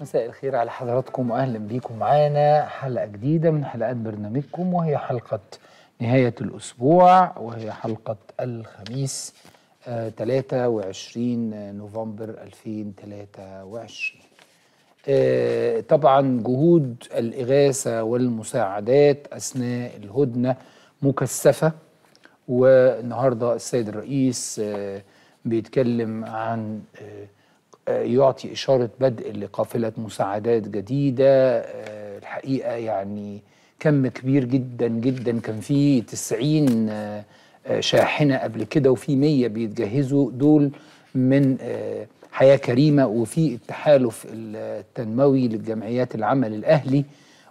مساء الخير على حضراتكم واهلا بيكم معانا حلقه جديده من حلقات برنامجكم وهي حلقه نهايه الاسبوع وهي حلقه الخميس آه 23 نوفمبر 2023 آه طبعا جهود الاغاثه والمساعدات اثناء الهدنه مكثفه والنهارده السيد الرئيس آه بيتكلم عن آه يعطي إشارة بدء لقافلة مساعدات جديدة الحقيقة يعني كم كبير جدا جدا كان في 90 شاحنة قبل كده وفي 100 بيتجهزوا دول من حياة كريمة وفي التحالف التنموي للجمعيات العمل الأهلي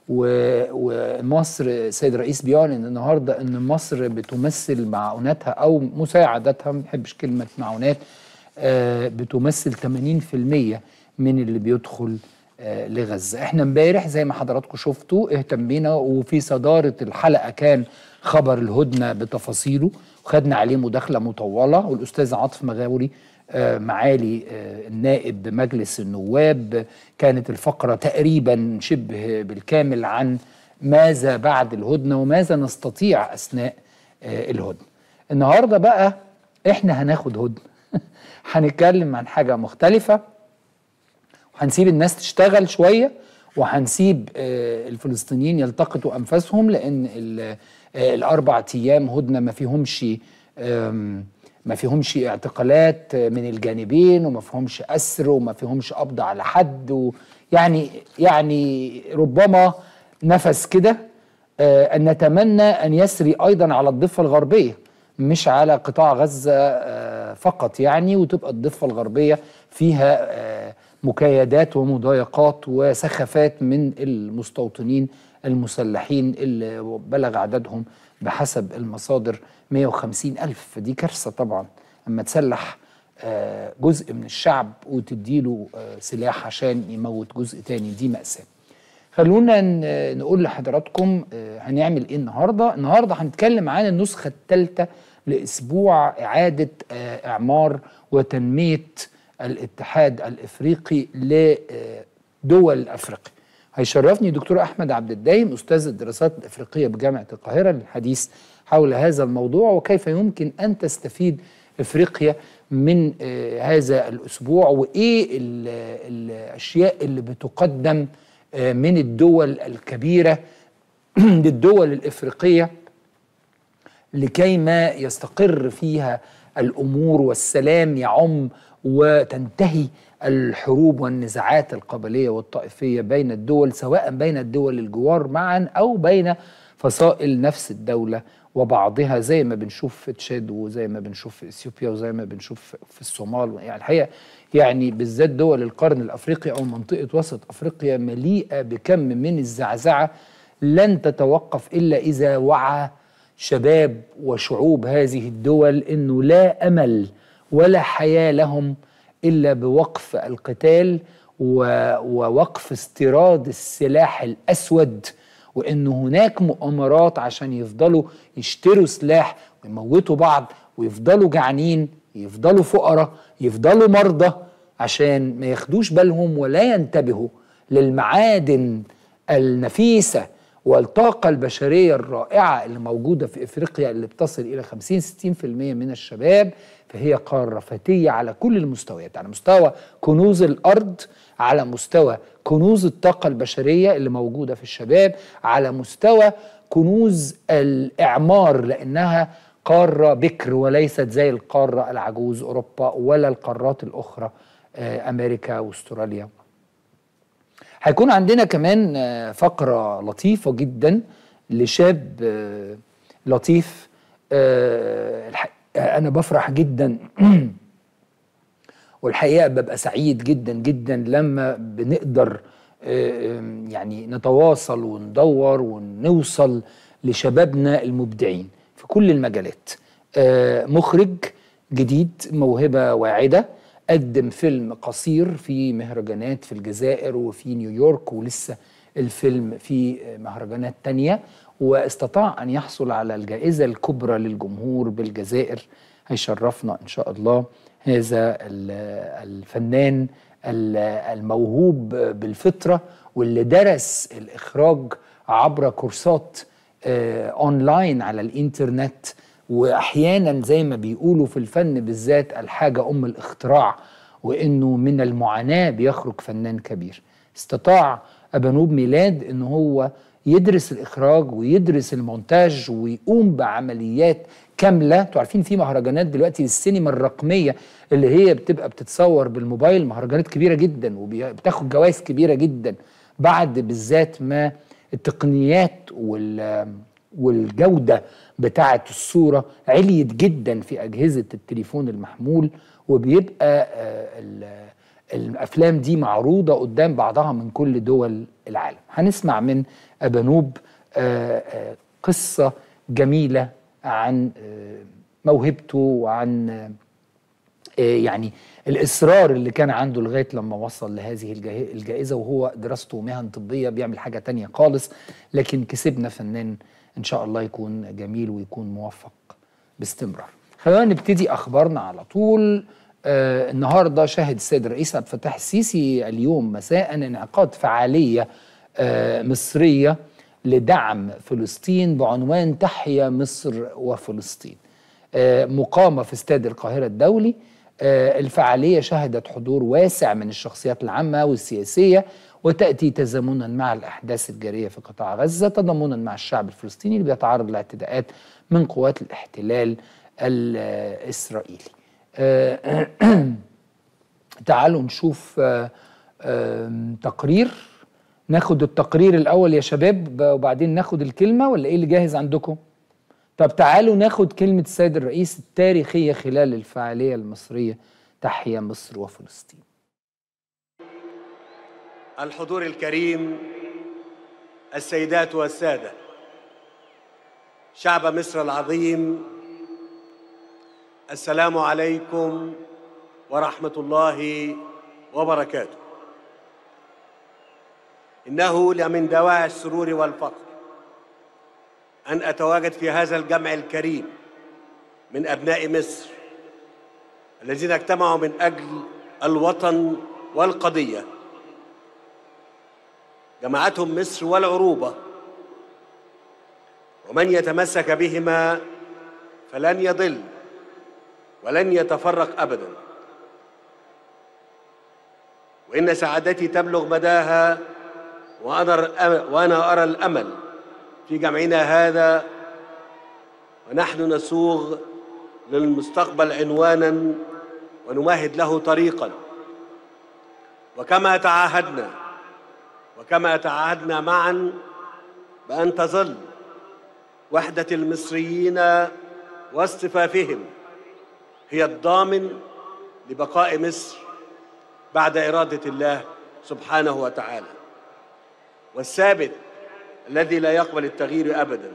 ومصر السيد الرئيس بيعلن النهارده ان مصر بتمثل معوناتها او مساعدتها ما بحبش كلمه معونات آه بتمثل 80% من اللي بيدخل آه لغزه احنا امبارح زي ما حضراتكم شفتوا اهتمينا وفي صداره الحلقه كان خبر الهدنه بتفاصيله وخدنا عليه مداخله مطوله والاستاذ عاطف مغاوري آه معالي النائب بمجلس النواب كانت الفقره تقريبا شبه بالكامل عن ماذا بعد الهدنه وماذا نستطيع اثناء الهدنه النهارده بقى احنا هناخد هدنه هنتكلم عن حاجه مختلفه وهنسيب الناس تشتغل شويه وهنسيب الفلسطينيين يلتقطوا انفاسهم لان الاربع ايام هدنه ما فيهمش ما فيهمش اعتقالات من الجانبين وما فيهمش اسر وما فيهمش قبض على حد يعني يعني ربما نفس كده ان نتمنى ان يسري ايضا على الضفه الغربيه مش على قطاع غزة فقط يعني وتبقى الضفة الغربية فيها مكايدات ومضايقات وسخافات من المستوطنين المسلحين اللي بلغ عددهم بحسب المصادر 150 ألف فدي كارثة طبعا أما تسلح جزء من الشعب وتديله سلاح عشان يموت جزء تاني دي مأساة خلونا نقول لحضراتكم هنعمل ايه النهارده النهارده هنتكلم عن النسخه الثالثه لاسبوع اعاده اعمار وتنميه الاتحاد الافريقي لدول افريقيا هيشرفني دكتور احمد عبد الدايم استاذ الدراسات الافريقيه بجامعه القاهره للحديث حول هذا الموضوع وكيف يمكن ان تستفيد افريقيا من هذا الاسبوع وايه الاشياء اللي بتقدم من الدول الكبيره للدول الافريقيه لكي ما يستقر فيها الامور والسلام يعم وتنتهي الحروب والنزاعات القبليه والطائفيه بين الدول سواء بين الدول الجوار معا او بين فصائل نفس الدوله وبعضها زي ما بنشوف في تشاد وزي ما بنشوف في اثيوبيا وزي ما بنشوف في الصومال يعني الحقيقه يعني بالذات دول القرن الافريقي او منطقه وسط افريقيا مليئه بكم من الزعزعه لن تتوقف الا اذا وعى شباب وشعوب هذه الدول انه لا امل ولا حياه لهم الا بوقف القتال ووقف استيراد السلاح الاسود وان هناك مؤامرات عشان يفضلوا يشتروا سلاح ويموتوا بعض ويفضلوا جعانين يفضلوا فقراء يفضلوا مرضى عشان ما ياخدوش بالهم ولا ينتبهوا للمعادن النفيسه والطاقة البشرية الرائعة اللي موجودة في إفريقيا اللي بتصل إلى 50 60% من الشباب فهي قارة فتية على كل المستويات على مستوى كنوز الأرض على مستوى كنوز الطاقة البشرية اللي موجودة في الشباب على مستوى كنوز الإعمار لأنها قارة بكر وليست زي القارة العجوز أوروبا ولا القارات الأخرى أمريكا وأستراليا هيكون عندنا كمان فقرة لطيفة جدا لشاب لطيف أنا بفرح جدا والحقيقة ببقى سعيد جدا جدا لما بنقدر يعني نتواصل وندور ونوصل لشبابنا المبدعين في كل المجالات مخرج جديد موهبة واعدة قدم فيلم قصير في مهرجانات في الجزائر وفي نيويورك ولسه الفيلم في مهرجانات تانية واستطاع أن يحصل على الجائزة الكبرى للجمهور بالجزائر هيشرفنا إن شاء الله هذا الفنان الموهوب بالفطره واللي درس الاخراج عبر كورسات اونلاين على الانترنت واحيانا زي ما بيقولوا في الفن بالذات الحاجه ام الاختراع وانه من المعاناه بيخرج فنان كبير استطاع ابانوب ميلاد ان هو يدرس الاخراج ويدرس المونتاج ويقوم بعمليات كامله انتوا عارفين في مهرجانات دلوقتي للسينما الرقميه اللي هي بتبقى بتتصور بالموبايل مهرجانات كبيره جدا وبتاخد جوائز كبيره جدا بعد بالذات ما التقنيات وال والجوده بتاعه الصوره عليت جدا في اجهزه التليفون المحمول وبيبقى الافلام دي معروضه قدام بعضها من كل دول العالم هنسمع من ابانوب قصه جميله عن موهبته وعن يعني الاصرار اللي كان عنده لغايه لما وصل لهذه الجائزه وهو دراسته مهن طبيه بيعمل حاجه تانية خالص لكن كسبنا فنان ان شاء الله يكون جميل ويكون موفق باستمرار. خلينا نبتدي اخبارنا على طول آه النهارده شهد السيد الرئيس عبد الفتاح السيسي اليوم مساء انعقاد فعاليه آه مصريه لدعم فلسطين بعنوان تحيا مصر وفلسطين. آه مقامه في استاد القاهره الدولي آه الفعاليه شهدت حضور واسع من الشخصيات العامه والسياسيه وتاتي تزامنا مع الاحداث الجاريه في قطاع غزه تضامنا مع الشعب الفلسطيني اللي بيتعرض لاعتداءات من قوات الاحتلال الاسرائيلي. آه تعالوا نشوف آه آه تقرير ناخد التقرير الاول يا شباب وبعدين ناخد الكلمه ولا ايه اللي جاهز عندكم طب تعالوا ناخد كلمه السيد الرئيس التاريخيه خلال الفعاليه المصريه تحيا مصر وفلسطين الحضور الكريم السيدات والساده شعب مصر العظيم السلام عليكم ورحمه الله وبركاته انه لمن دواعي السرور والفخر ان اتواجد في هذا الجمع الكريم من ابناء مصر الذين اجتمعوا من اجل الوطن والقضيه جمعتهم مصر والعروبه ومن يتمسك بهما فلن يضل ولن يتفرق ابدا وان سعادتي تبلغ مداها وانا وانا ارى الامل في جمعنا هذا ونحن نسوغ للمستقبل عنوانا ونمهد له طريقا وكما تعاهدنا وكما تعاهدنا معا بان تظل وحده المصريين واصطفافهم هي الضامن لبقاء مصر بعد اراده الله سبحانه وتعالى والثابت الذي لا يقبل التغيير ابدا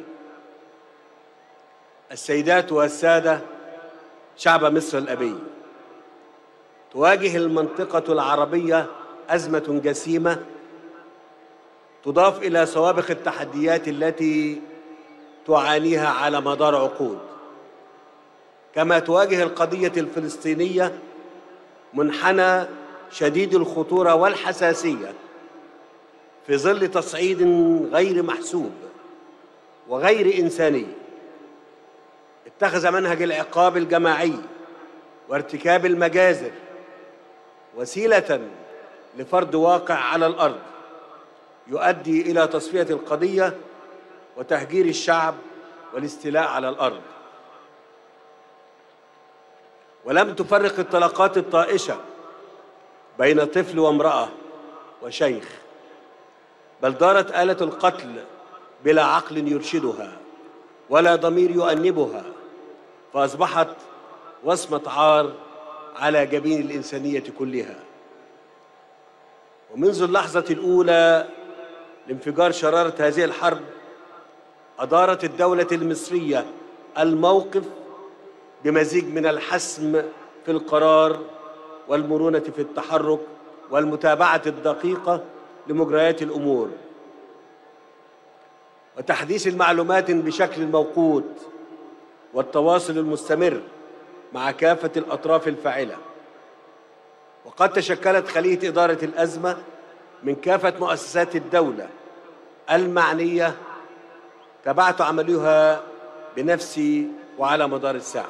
السيدات والساده شعب مصر الابي تواجه المنطقه العربيه ازمه جسيمه تضاف الى سوابق التحديات التي تعانيها على مدار عقود كما تواجه القضيه الفلسطينيه منحنى شديد الخطوره والحساسيه في ظل تصعيد غير محسوب وغير انساني اتخذ منهج العقاب الجماعي وارتكاب المجازر وسيله لفرض واقع على الارض يؤدي الى تصفيه القضيه وتهجير الشعب والاستيلاء على الارض ولم تفرق الطلقات الطائشه بين طفل وامراه وشيخ بل دارت اله القتل بلا عقل يرشدها ولا ضمير يؤنبها فاصبحت وصمه عار على جبين الانسانيه كلها ومنذ اللحظه الاولى لانفجار شراره هذه الحرب ادارت الدوله المصريه الموقف بمزيج من الحسم في القرار والمرونه في التحرك والمتابعه الدقيقه لمجريات الامور وتحديث المعلومات بشكل موقوت والتواصل المستمر مع كافه الاطراف الفاعله وقد تشكلت خلية إدارة الأزمة من كافة مؤسسات الدولة المعنية تابعت عملها بنفسي وعلى مدار الساعة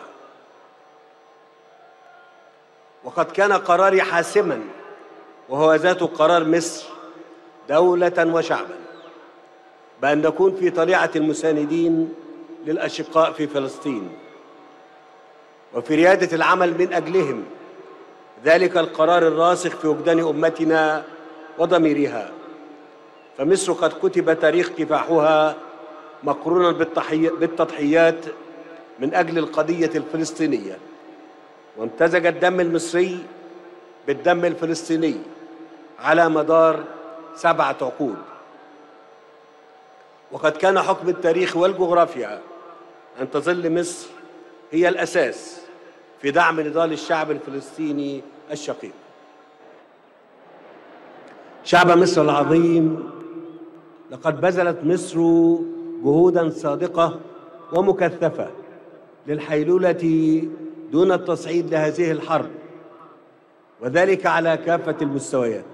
وقد كان قراري حاسما وهو ذات قرار مصر دولة وشعبا بأن نكون في طليعة المساندين للأشقاء في فلسطين وفي ريادة العمل من أجلهم ذلك القرار الراسخ في وجدان أمتنا وضميرها فمصر قد كتب تاريخ كفاحها مقرونا بالتضحيات من أجل القضية الفلسطينية وامتزج الدم المصري بالدم الفلسطيني على مدار سبعة عقود وقد كان حكم التاريخ والجغرافيا أن تظل مصر هي الأساس في دعم نضال الشعب الفلسطيني الشقيق شعب مصر العظيم لقد بذلت مصر جهودا صادقة ومكثفة للحيلولة دون التصعيد لهذه الحرب وذلك على كافة المستويات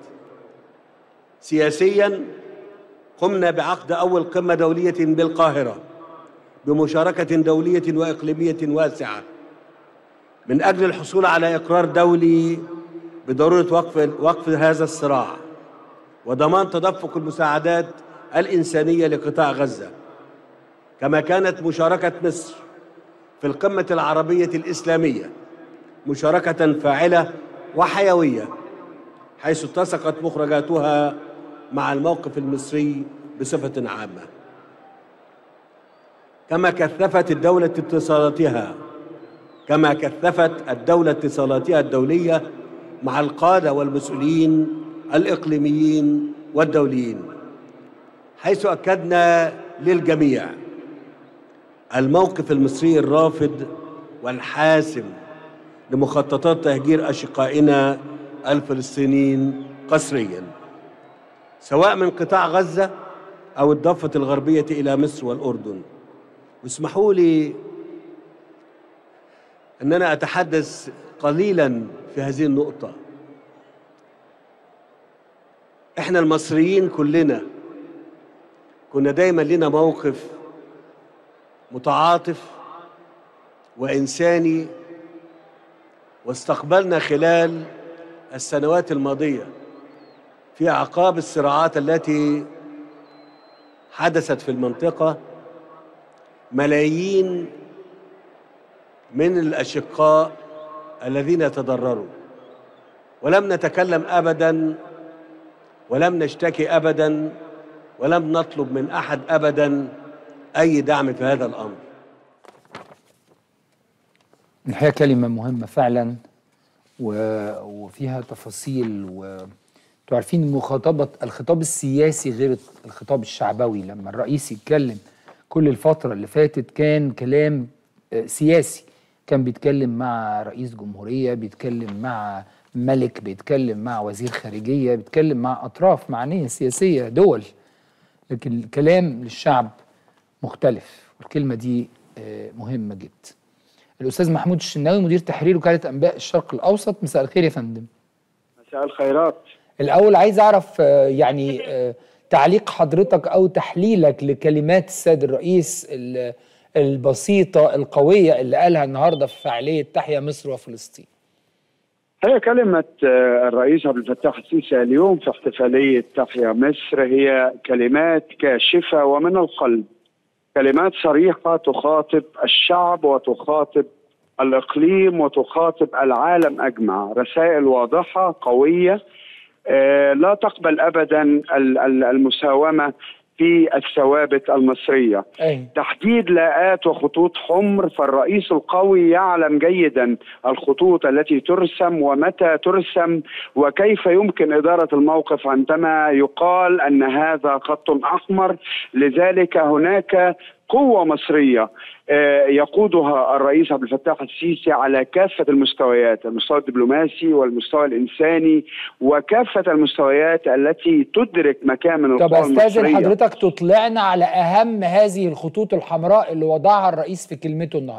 سياسيا قمنا بعقد أول قمة دولية بالقاهرة بمشاركة دولية وإقليمية واسعة من أجل الحصول على إقرار دولي بضرورة وقف, وقف هذا الصراع وضمان تدفق المساعدات الإنسانية لقطاع غزة كما كانت مشاركة مصر في القمة العربية الإسلامية مشاركة فاعلة وحيوية حيث اتسقت مخرجاتها مع الموقف المصري بصفة عامة كما كثفت الدولة اتصالاتها كما كثفت الدولة اتصالاتها الدولية مع القادة والمسؤولين الإقليميين والدوليين حيث أكدنا للجميع الموقف المصري الرافض والحاسم لمخططات تهجير أشقائنا الفلسطينيين قسريا سواء من قطاع غزة أو الضفة الغربية إلى مصر والأردن واسمحوا لي أن أنا أتحدث قليلا في هذه النقطة إحنا المصريين كلنا كنا دايما لنا موقف متعاطف وإنساني واستقبلنا خلال السنوات الماضية في أعقاب الصراعات التي حدثت في المنطقة ملايين من الأشقاء الذين تضرروا ولم نتكلم أبدا ولم نشتكي أبدا ولم نطلب من أحد أبدا أي دعم في هذا الأمر الحقيقة كلمة مهمة فعلا و... وفيها تفاصيل و انتوا عارفين مخاطبة الخطاب السياسي غير الخطاب الشعبوي لما الرئيس يتكلم كل الفترة اللي فاتت كان كلام سياسي كان بيتكلم مع رئيس جمهورية بيتكلم مع ملك بيتكلم مع وزير خارجية بيتكلم مع أطراف معنية سياسية دول لكن الكلام للشعب مختلف والكلمة دي مهمة جدا الأستاذ محمود الشناوي مدير تحرير وكالة أنباء الشرق الأوسط مساء الخير يا فندم مساء الخيرات الأول عايز أعرف يعني تعليق حضرتك أو تحليلك لكلمات السيد الرئيس البسيطة القوية اللي قالها النهاردة في فعالية تحيا مصر وفلسطين هي كلمة الرئيس عبد الفتاح السيسي اليوم في احتفالية تحيا مصر هي كلمات كاشفة ومن القلب كلمات صريحة تخاطب الشعب وتخاطب الإقليم وتخاطب العالم أجمع رسائل واضحة قوية لا تقبل أبدا المساومة في الثوابت المصرية أي. تحديد لاءات وخطوط حمر فالرئيس القوي يعلم جيدا الخطوط التي ترسم ومتى ترسم وكيف يمكن إدارة الموقف عندما يقال أن هذا خط أحمر لذلك هناك قوة مصرية يقودها الرئيس عبد الفتاح السيسي على كافة المستويات المستوى الدبلوماسي والمستوى الإنساني وكافة المستويات التي تدرك مكان من طب استاذن حضرتك تطلعنا على أهم هذه الخطوط الحمراء اللي وضعها الرئيس في كلمته النهارده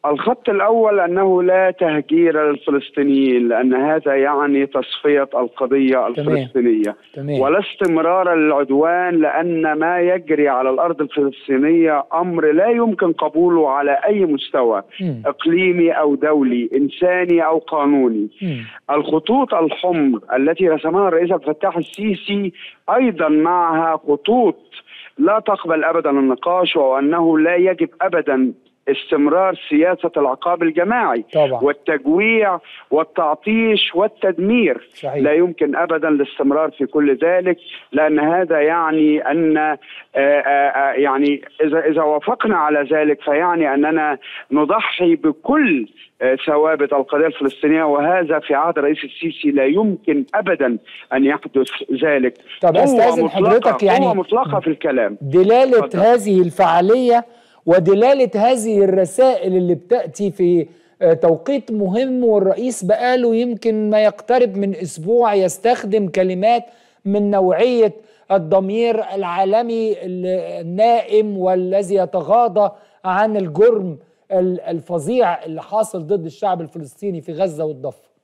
الخط الأول أنه لا تهجير للفلسطينيين لأن هذا يعني تصفية القضية الفلسطينية تمام. ولا استمرار للعدوان لأن ما يجري على الأرض الفلسطينية أمر لا يمكن قبوله على أي مستوى مم. إقليمي أو دولي إنساني أو قانوني مم. الخطوط الحمر التي رسمها الرئيس عبد الفتاح السيسي ايضا معها خطوط لا تقبل ابدا النقاش وانه لا يجب ابدا استمرار سياسه العقاب الجماعي طبعا. والتجويع والتعطيش والتدمير صحيح. لا يمكن ابدا الاستمرار في كل ذلك لان هذا يعني ان آه، آه، آه، يعني اذا اذا وافقنا على ذلك فيعني اننا نضحي بكل آه، ثوابت القضيه الفلسطينيه وهذا في عهد الرئيس السيسي لا يمكن ابدا ان يحدث ذلك طب قوة أستأذن مطلقة- حضرتك يعني- قوة مطلقه في الكلام دلالة اتفضل. هذه الفعالية ودلالة هذه الرسائل اللي بتأتي في آه، توقيت مهم والرئيس بقاله يمكن ما يقترب من أسبوع يستخدم كلمات من نوعية الضمير العالمي ال- النائم والذي يتغاضى عن الجرم ال- الفظيع اللي حاصل ضد الشعب الفلسطيني في غزة والضفة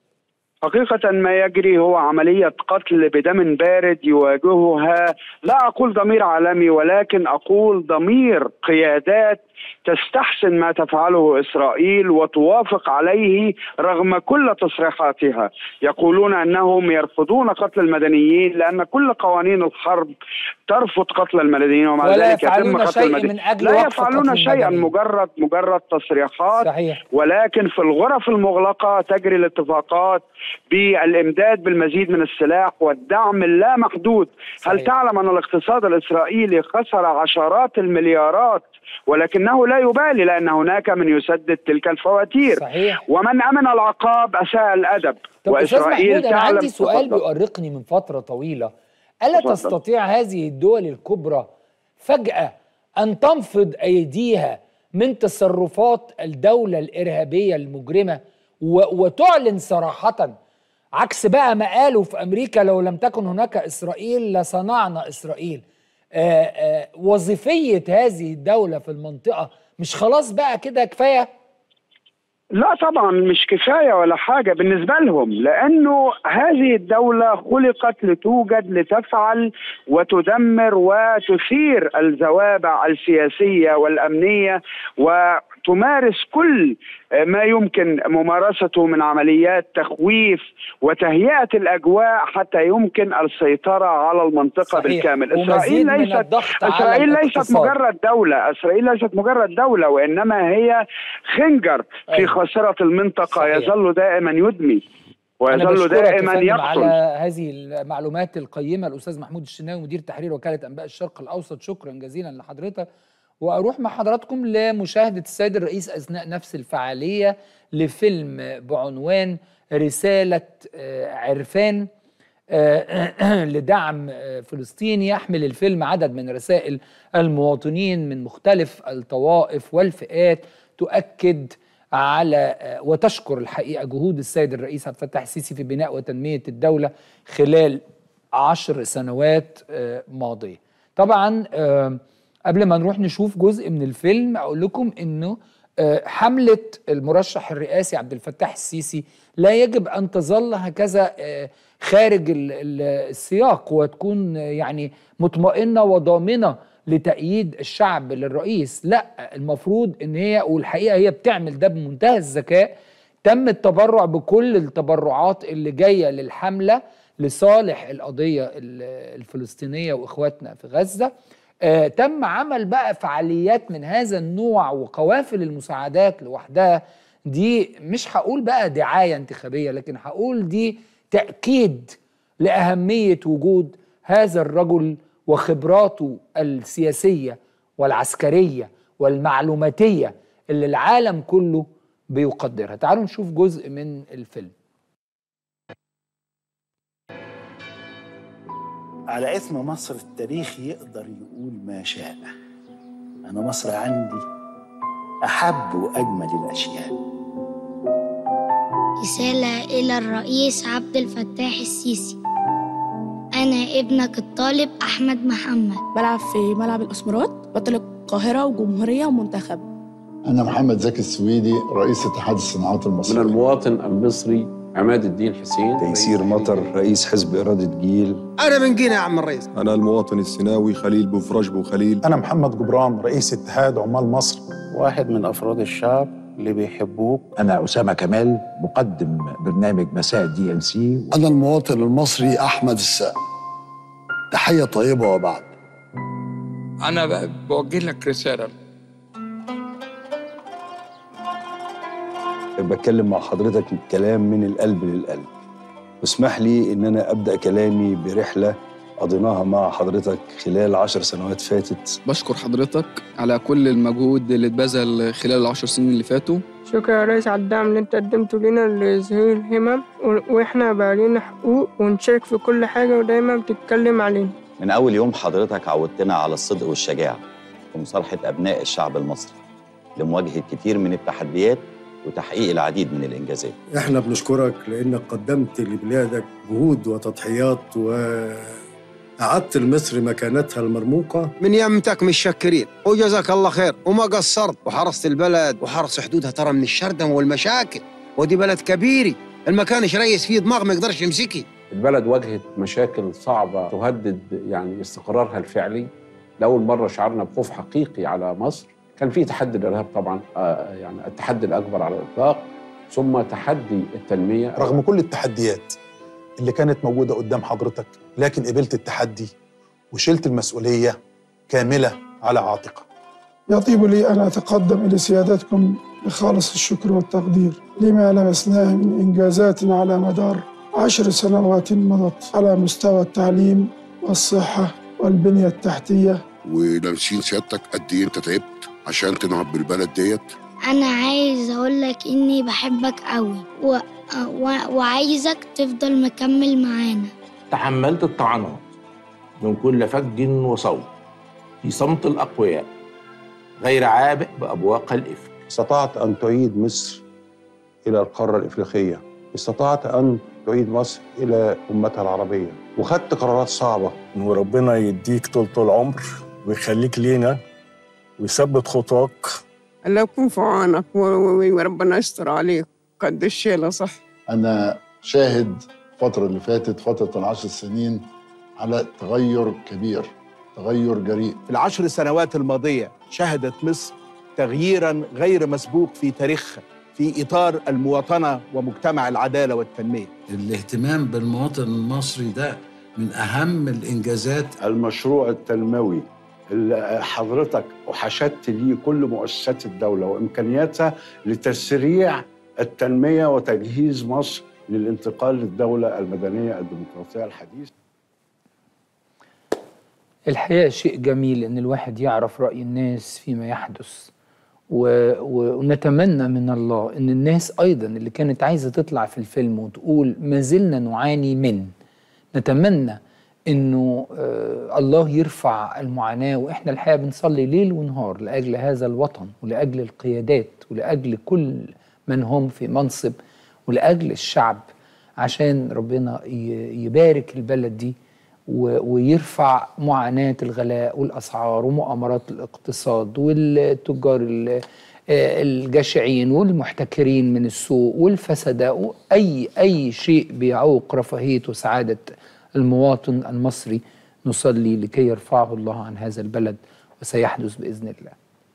حقيقة ما يجري هو عملية قتل بدم بارد يواجهها لا أقول ضمير عالمي ولكن أقول ضمير قيادات تستحسن ما تفعله إسرائيل وتوافق عليه رغم كل تصريحاتها يقولون أنهم يرفضون قتل المدنيين لأن كل قوانين الحرب ترفض قتل المدنيين ومع ولا ذلك يتم يفعلون قتل شيء المدنيين من أجل لا وقف يفعلون قتل شيئا المدنيين. مجرد مجرد تصريحات صحيح. ولكن في الغرف المغلقة تجري الاتفاقات بالإمداد بالمزيد من السلاح والدعم اللامحدود هل صحيح. تعلم أن الاقتصاد الإسرائيلي خسر عشرات المليارات ولكنه لا يبالي لأن هناك من يسدد تلك الفواتير صحيح. ومن أمن العقاب أساء الأدب طب استاذ وإسرائيل محمود انا تعلم عندي سؤال تفضل. بيؤرقني من فتره طويله الا تفضل. تستطيع هذه الدول الكبرى فجاه ان تنفض ايديها من تصرفات الدوله الارهابيه المجرمه و- وتعلن صراحه عكس بقى ما قالوا في امريكا لو لم تكن هناك اسرائيل لصنعنا اسرائيل آآ آآ وظيفيه هذه الدوله في المنطقه مش خلاص بقى كده كفايه لا طبعا مش كفايه ولا حاجه بالنسبه لهم لانه هذه الدوله خلقت لتوجد لتفعل وتدمر وتثير الزوابع السياسيه والامنيه وتمارس كل ما يمكن ممارسته من عمليات تخويف وتهيئه الاجواء حتى يمكن السيطره على المنطقه صحيح. بالكامل ومزيد اسرائيل من ليست الضغط على اسرائيل ليست الاقتصاد. مجرد دوله اسرائيل ليست مجرد دوله وانما هي خنجر في أيوة. خاصره المنطقه صحيح. يظل دائما يدمي أنا ويظل بشكرك دائما يا فندم على يقتل هذه المعلومات القيمة الأستاذ محمود الشناوي مدير تحرير وكالة أنباء الشرق الأوسط شكرا جزيلا لحضرتك وأروح مع حضراتكم لمشاهدة السيد الرئيس أثناء نفس الفعالية لفيلم بعنوان رسالة آه، عرفان آه، لدعم آه، فلسطين يحمل الفيلم عدد من رسائل المواطنين من مختلف الطوائف والفئات تؤكد على آه، وتشكر الحقيقه جهود السيد الرئيس عبد الفتاح السيسي في بناء وتنميه الدوله خلال عشر سنوات آه، ماضيه. طبعا آه، قبل ما نروح نشوف جزء من الفيلم اقول لكم انه آه، حمله المرشح الرئاسي عبد الفتاح السيسي لا يجب ان تظل هكذا آه، خارج ال- ال- السياق وتكون آه، يعني مطمئنه وضامنه لتأييد الشعب للرئيس لا المفروض ان هي والحقيقه هي بتعمل ده بمنتهى الذكاء تم التبرع بكل التبرعات اللي جايه للحمله لصالح القضيه ال- الفلسطينيه واخواتنا في غزه آه تم عمل بقى فعاليات من هذا النوع وقوافل المساعدات لوحدها دي مش هقول بقى دعايه انتخابيه لكن هقول دي تاكيد لاهميه وجود هذا الرجل وخبراته السياسيه والعسكريه والمعلوماتيه اللي العالم كله بيقدرها تعالوا نشوف جزء من الفيلم على اسم مصر التاريخ يقدر يقول ما شاء أنا مصر عندي أحب وأجمل الأشياء رسالة إلى الرئيس عبد الفتاح السيسي أنا ابنك الطالب أحمد محمد بلعب في ملعب الأسمرات بطل القاهرة وجمهورية ومنتخب أنا محمد زكي السويدي رئيس اتحاد الصناعات من المصرية المواطن المصري عماد الدين حسين تيسير مطر رئيس حزب إرادة جيل انا من جينا يا عم الرئيس أنا المواطن السيناوي خليل بوفرج بوخليل أنا محمد جبران رئيس اتحاد عمال مصر واحد من أفراد الشعب اللي بيحبوك أنا أسامة كمال مقدم برنامج مساء دي ال سي أنا المواطن المصري أحمد السقا تحية طيبة وبعد أنا بوجه لك رسالة بتكلم مع حضرتك كلام من القلب للقلب واسمح لي ان انا ابدا كلامي برحله قضيناها مع حضرتك خلال عشر سنوات فاتت بشكر حضرتك على كل المجهود اللي اتبذل خلال العشر سنين اللي فاتوا شكرا يا ريس على الدعم اللي انت قدمته لنا لظهير الهمم و- واحنا بقى لينا حقوق ونشارك في كل حاجة ودايما بتتكلم علينا من أول يوم حضرتك عودتنا على الصدق والشجاعة ومصالحة أبناء الشعب المصري لمواجهة كتير من التحديات وتحقيق العديد من الإنجازات احنا بنشكرك لانك قدمت لبلادك جهود وتضحيات وأعدت لمصر مكانتها المرموقة من يمتك مش شاكرين وجزاك الله خير وما قصرت وحرصت البلد وحرص حدودها ترى من الشردم والمشاكل ودي بلد كبيري المكان ايش ريس فيه دماغ ما يقدرش يمسكي البلد واجهت مشاكل صعبة تهدد يعني استقرارها الفعلي لأول مرة شعرنا بخوف حقيقي على مصر كان في تحدي الإرهاب طبعا آه، يعني التحدي الأكبر على الإطلاق ثم تحدي التنمية رغم كل التحديات اللي كانت موجودة قدام حضرتك لكن قبلت التحدي وشلت المسؤولية كاملة على عاتقك يطيب لي أن أتقدم إلى سيادتكم بخالص الشكر والتقدير لما لمسناه من إنجازات على مدار عشر سنوات مضت على مستوى التعليم والصحة والبنية التحتية ولامسين سيادتك قد ايه انت تعبت عشان تنهض بالبلد ديت أنا عايز أقولك إني بحبك أوي و... و... وعايزك تفضل مكمل معانا تحملت الطعنات من كل فج وصوت في صمت الأقوياء غير عابئ بأبواق الإفك استطعت أن تعيد مصر إلى القارة الإفريقية استطعت أن تعيد مصر إلى أمتها العربية وخدت قرارات صعبة وربنا يديك طول العمر ويخليك لينا ويثبت خطاك الله يكون في عونك و- و- وربنا يستر عليك قد الشيلة صح أنا شاهد الفترة اللي فاتت فترة العشر سنين على تغير كبير تغير جريء في العشر سنوات الماضية شهدت مصر تغييرا غير مسبوق في تاريخها في إطار المواطنة ومجتمع العدالة والتنمية الاهتمام بالمواطن المصري ده من أهم الإنجازات المشروع التنموي اللي حضرتك وحشدت ليه كل مؤسسات الدولة وإمكانياتها لتسريع التنمية وتجهيز مصر للانتقال للدولة المدنية الديمقراطية الحديثة الحقيقة شيء جميل إن الواحد يعرف رأي الناس فيما يحدث و... و... ونتمنى من الله إن الناس أيضا اللي كانت عايزة تطلع في الفيلم وتقول ما زلنا نعاني من نتمنى إنه آه الله يرفع المعاناة وإحنا الحقيقة بنصلي ليل ونهار لأجل هذا الوطن ولأجل القيادات ولأجل كل من هم في منصب ولأجل الشعب عشان ربنا ي- يبارك البلد دي و- ويرفع معاناة الغلاء والأسعار ومؤامرات الاقتصاد والتجار ال- آه، الجشعين والمحتكرين من السوق والفسداء أي أي شيء بيعوق رفاهية وسعادة المواطن المصري نصلي لكي يرفعه الله عن هذا البلد وسيحدث بإذن الله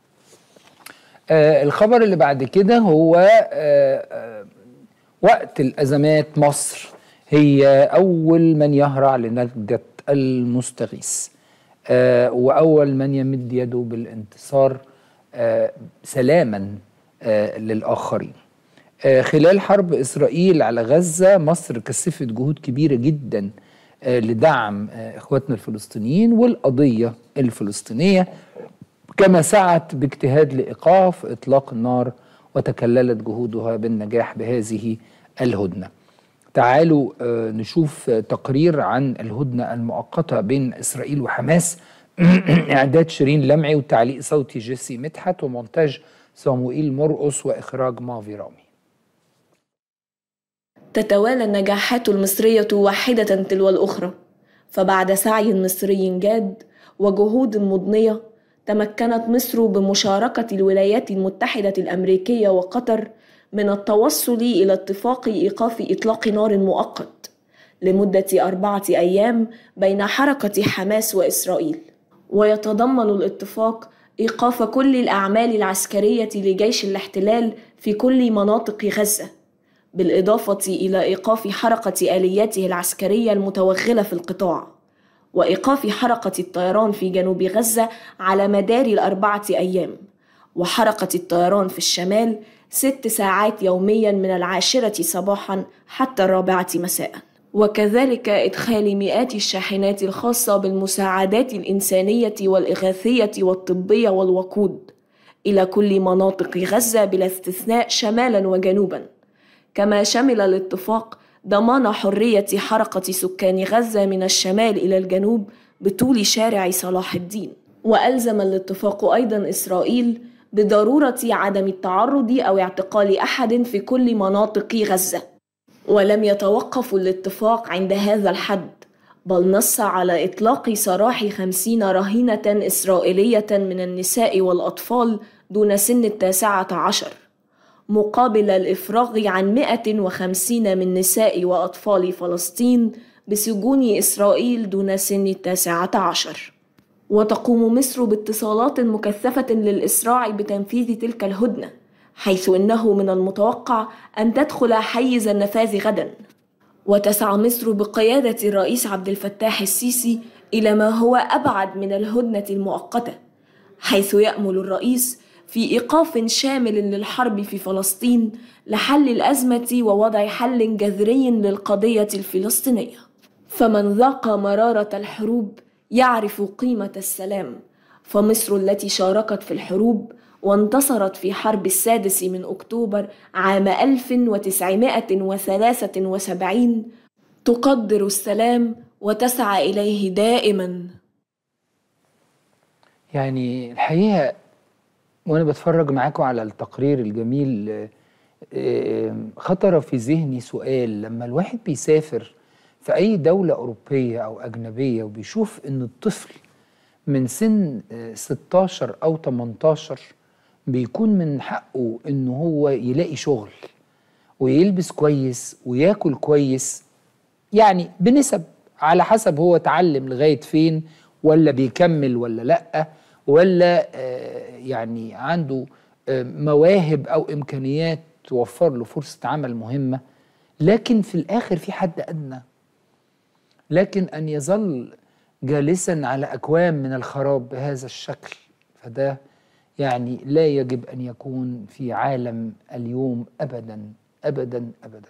آه الخبر اللي بعد كده هو آه آه وقت الأزمات مصر هي أول من يهرع لنجدة المستغيث آه وأول من يمد يده بالانتصار آه سلاما آه للآخرين آه خلال حرب إسرائيل على غزة مصر كثفت جهود كبيرة جدا آه لدعم آه إخواتنا الفلسطينيين والقضية الفلسطينية كما سعت باجتهاد لإيقاف إطلاق النار وتكللت جهودها بالنجاح بهذه الهدنة تعالوا آه، نشوف آه، تقرير عن الهدنة المؤقتة بين إسرائيل وحماس إعداد شيرين لمعي وتعليق صوتي جيسي مدحت ومونتاج صاموئيل مرقص وإخراج مافي رامي تتوالى النجاحات المصرية واحدة تلو الأخرى فبعد سعي مصري جاد وجهود مضنية تمكنت مصر بمشاركة الولايات المتحدة الأمريكية وقطر من التوصل إلى اتفاق إيقاف إطلاق نار مؤقت لمدة أربعة أيام بين حركة حماس وإسرائيل ويتضمن الاتفاق إيقاف كل الأعمال العسكرية لجيش الاحتلال في كل مناطق غزة بالإضافة إلى إيقاف حركة آلياته العسكرية المتوغلة في القطاع وإيقاف حركة الطيران في جنوب غزة على مدار الأربعة أيام وحركة الطيران في الشمال ست ساعات يوميا من العاشرة صباحا حتى الرابعة مساء وكذلك إدخال مئات الشاحنات الخاصة بالمساعدات الإنسانية والإغاثية والطبية والوقود إلى كل مناطق غزة بلا استثناء شمالا وجنوبا كما شمل الاتفاق ضمان حرية حركة سكان غزة من الشمال إلى الجنوب بطول شارع صلاح الدين وألزم الاتفاق أيضا إسرائيل بضرورة عدم التعرض أو اعتقال أحد في كل مناطق غزة ولم يتوقف الاتفاق عند هذا الحد بل نص على إطلاق سراح خمسين رهينة إسرائيلية من النساء والأطفال دون سن التاسعة عشر مقابل الإفراغ عن 150 من نساء وأطفال فلسطين بسجون إسرائيل دون سن التاسعة عشر وتقوم مصر باتصالات مكثفة للإسراع بتنفيذ تلك الهدنة حيث إنه من المتوقع أن تدخل حيز النفاذ غدا وتسعى مصر بقيادة الرئيس عبد الفتاح السيسي إلى ما هو أبعد من الهدنة المؤقتة حيث يأمل الرئيس في إيقاف شامل للحرب في فلسطين لحل الأزمة ووضع حل جذري للقضية الفلسطينية فمن ذاق مرارة الحروب يعرف قيمة السلام فمصر التي شاركت في الحروب وانتصرت في حرب السادس من أكتوبر عام 1973 تقدر السلام وتسعى إليه دائما يعني الحقيقة وأنا بتفرج معاكم على التقرير الجميل آه، آه، خطر في ذهني سؤال لما الواحد بيسافر في أي دولة أوروبية أو أجنبية وبيشوف إن الطفل من سن آه، 16 أو 18 بيكون من حقه إن هو يلاقي شغل ويلبس كويس وياكل كويس يعني بنسب على حسب هو اتعلم لغاية فين ولا بيكمل ولا لأ ولا آه، يعني عنده آه، مواهب أو إمكانيات توفر له فرصة عمل مهمة لكن في الآخر في حد أدنى لكن أن يظل جالسا على أكوام من الخراب بهذا الشكل فده يعني لا يجب أن يكون في عالم اليوم أبدا أبدا أبدا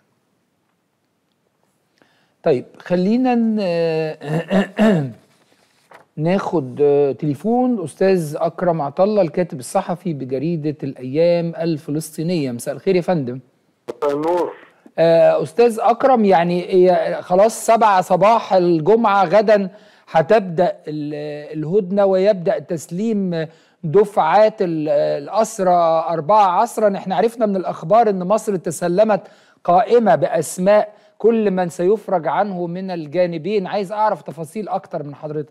طيب خلينا ن- ناخد آه، تليفون أستاذ أكرم عطلة الكاتب الصحفي بجريدة الأيام الفلسطينية مساء الخير يا فندم نور آه، أستاذ أكرم يعني هي خلاص سبعة صباح الجمعة غدا هتبدأ ال- الهدنة ويبدأ تسليم دفعات ال- الأسرى أربعة عصرا احنا عرفنا من الأخبار أن مصر تسلمت قائمة بأسماء كل من سيفرج عنه من الجانبين عايز أعرف تفاصيل أكتر من حضرتك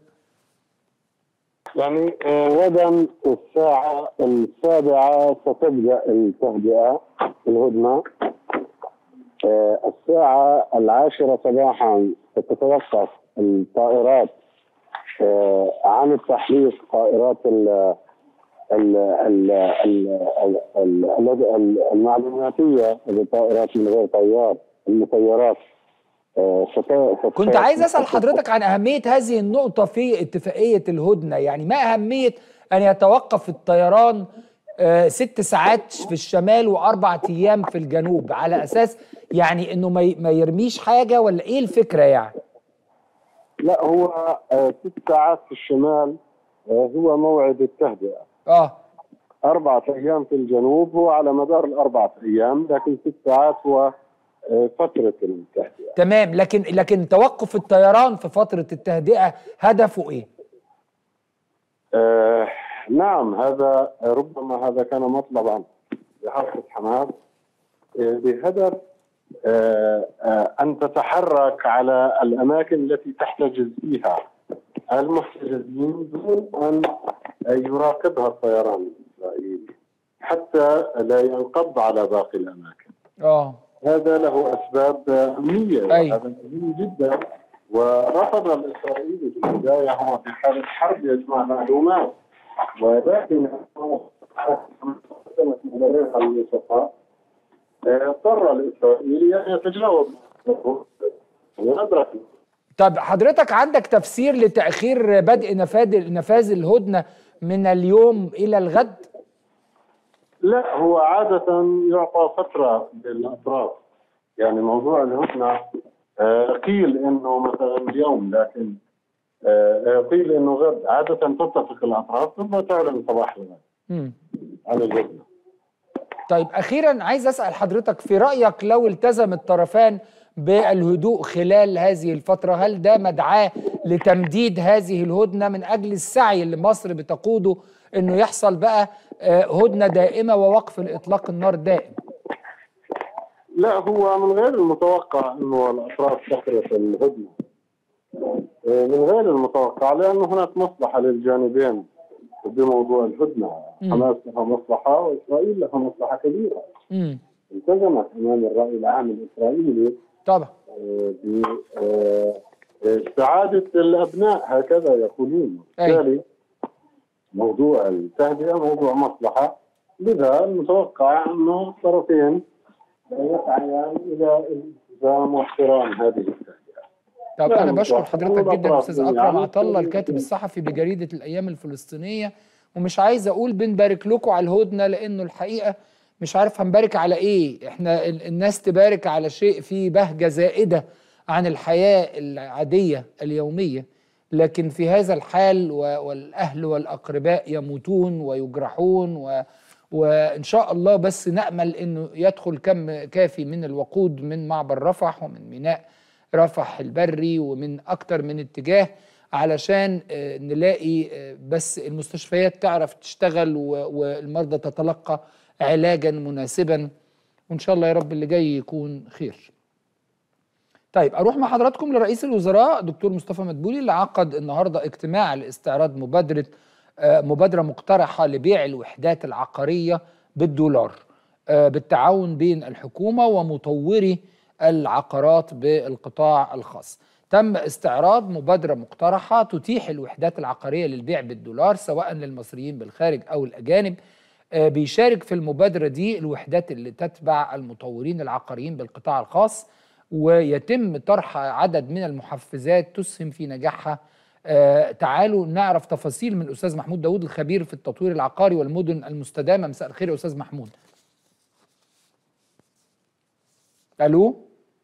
يعني آه، غدا الساعة السابعة ستبدأ التهدئة الهدنة آه، الساعة العاشرة صباحا ستتوقف الطائرات آه، عن التحليق طائرات ال ال ال ال ال- ال- ال- المعلوماتية الطائرات من غير طيار المسيرات آه، ست- ست- كنت عايز أسأل حضرتك عن أهمية هذه النقطة في اتفاقية الهدنة يعني ما أهمية أن يتوقف الطيران آه، ست ساعات في الشمال وأربع أيام في الجنوب على أساس يعني إنه ما ي- ما يرميش حاجة ولا إيه الفكرة يعني؟ لا هو آه، ست ساعات في الشمال آه، هو موعد التهدئة آه أربعة أيام في الجنوب هو على مدار الأربعة أيام لكن ست ساعات هو آه، فترة التهدئة تمام لكن لكن توقف الطيران في فترة التهدئة هدفه إيه؟ آه، نعم هذا ربما هذا كان مطلبا لحركة حماس آه، بهدف آه، آه، أن تتحرك على الأماكن التي تحتجز فيها المحتجزين دون أن يراقبها الطيران الإسرائيلي حتى لا ينقض على باقي الأماكن اه هذا له أسباب أمنية أي. وهذا مهم جدا ورفض الإسرائيلي في البداية هو في حالة حرب يجمع معلومات ولكن مبررها الوسطاء اضطر الإسرائيلي أن يتجاوز وأدرك طب حضرتك عندك تفسير لتأخير بدء نفاذ نفاذ الهدنة من اليوم إلى الغد؟ لا هو عادة يعطى فترة للأطراف يعني موضوع الهدنة آه، قيل انه مثلا اليوم لكن آه، قيل انه غد عادة تتفق الأطراف ثم تعلن صباح الغد مم. عن الهدنة طيب أخيرا عايز أسأل حضرتك في رأيك لو التزم الطرفان بالهدوء خلال هذه الفترة هل ده مدعاة لتمديد هذه الهدنة من أجل السعي اللي مصر بتقوده أنه يحصل بقى آه، هدنة دائمة ووقف الإطلاق النار دائم لا هو من غير المتوقع انه الأطراف تخرق الهدنة آه، من غير المتوقع لأنه هناك مصلحة للجانبين بموضوع الهدنة مم. حماس لها مصلحة وإسرائيل لها مصلحة كبيرة مم. التزمت امام الراي العام الاسرائيلي طبعا باستعاده الابناء هكذا يقولون بالتالي موضوع التهدئه موضوع مصلحه لذا المتوقع انه الطرفين يسعيان الى الالتزام واحترام هذه التهدئه طب لا انا بشكر مصلحة. حضرتك جدا والأطراف استاذ جميعاً. اكرم عطله الكاتب الصحفي بجريده الايام الفلسطينيه ومش عايز اقول بنبارك لكم على الهدنه لانه الحقيقه مش عارف هنبارك على ايه احنا ال- الناس تبارك على شيء فيه بهجه زائده عن الحياه العاديه اليوميه لكن في هذا الحال و- والاهل والاقرباء يموتون ويجرحون و وان شاء الله بس نامل انه يدخل كم كافي من الوقود من معبر رفح ومن ميناء رفح البري ومن اكتر من اتجاه علشان آه، نلاقي آه، بس المستشفيات تعرف تشتغل و- والمرضى تتلقى علاجا مناسبا وان شاء الله يا رب اللي جاي يكون خير طيب اروح مع حضراتكم لرئيس الوزراء دكتور مصطفى مدبولي اللي عقد النهارده اجتماع لاستعراض مبادره آه، مبادره مقترحه لبيع الوحدات العقاريه بالدولار آه، بالتعاون بين الحكومه ومطوري العقارات بالقطاع الخاص تم استعراض مبادره مقترحه تتيح الوحدات العقاريه للبيع بالدولار سواء للمصريين بالخارج او الاجانب آه، بيشارك في المبادره دي الوحدات اللي تتبع المطورين العقاريين بالقطاع الخاص ويتم طرح عدد من المحفزات تسهم في نجاحها آه تعالوا نعرف تفاصيل من الاستاذ محمود داوود الخبير في التطوير العقاري والمدن المستدامه مساء الخير يا استاذ محمود الو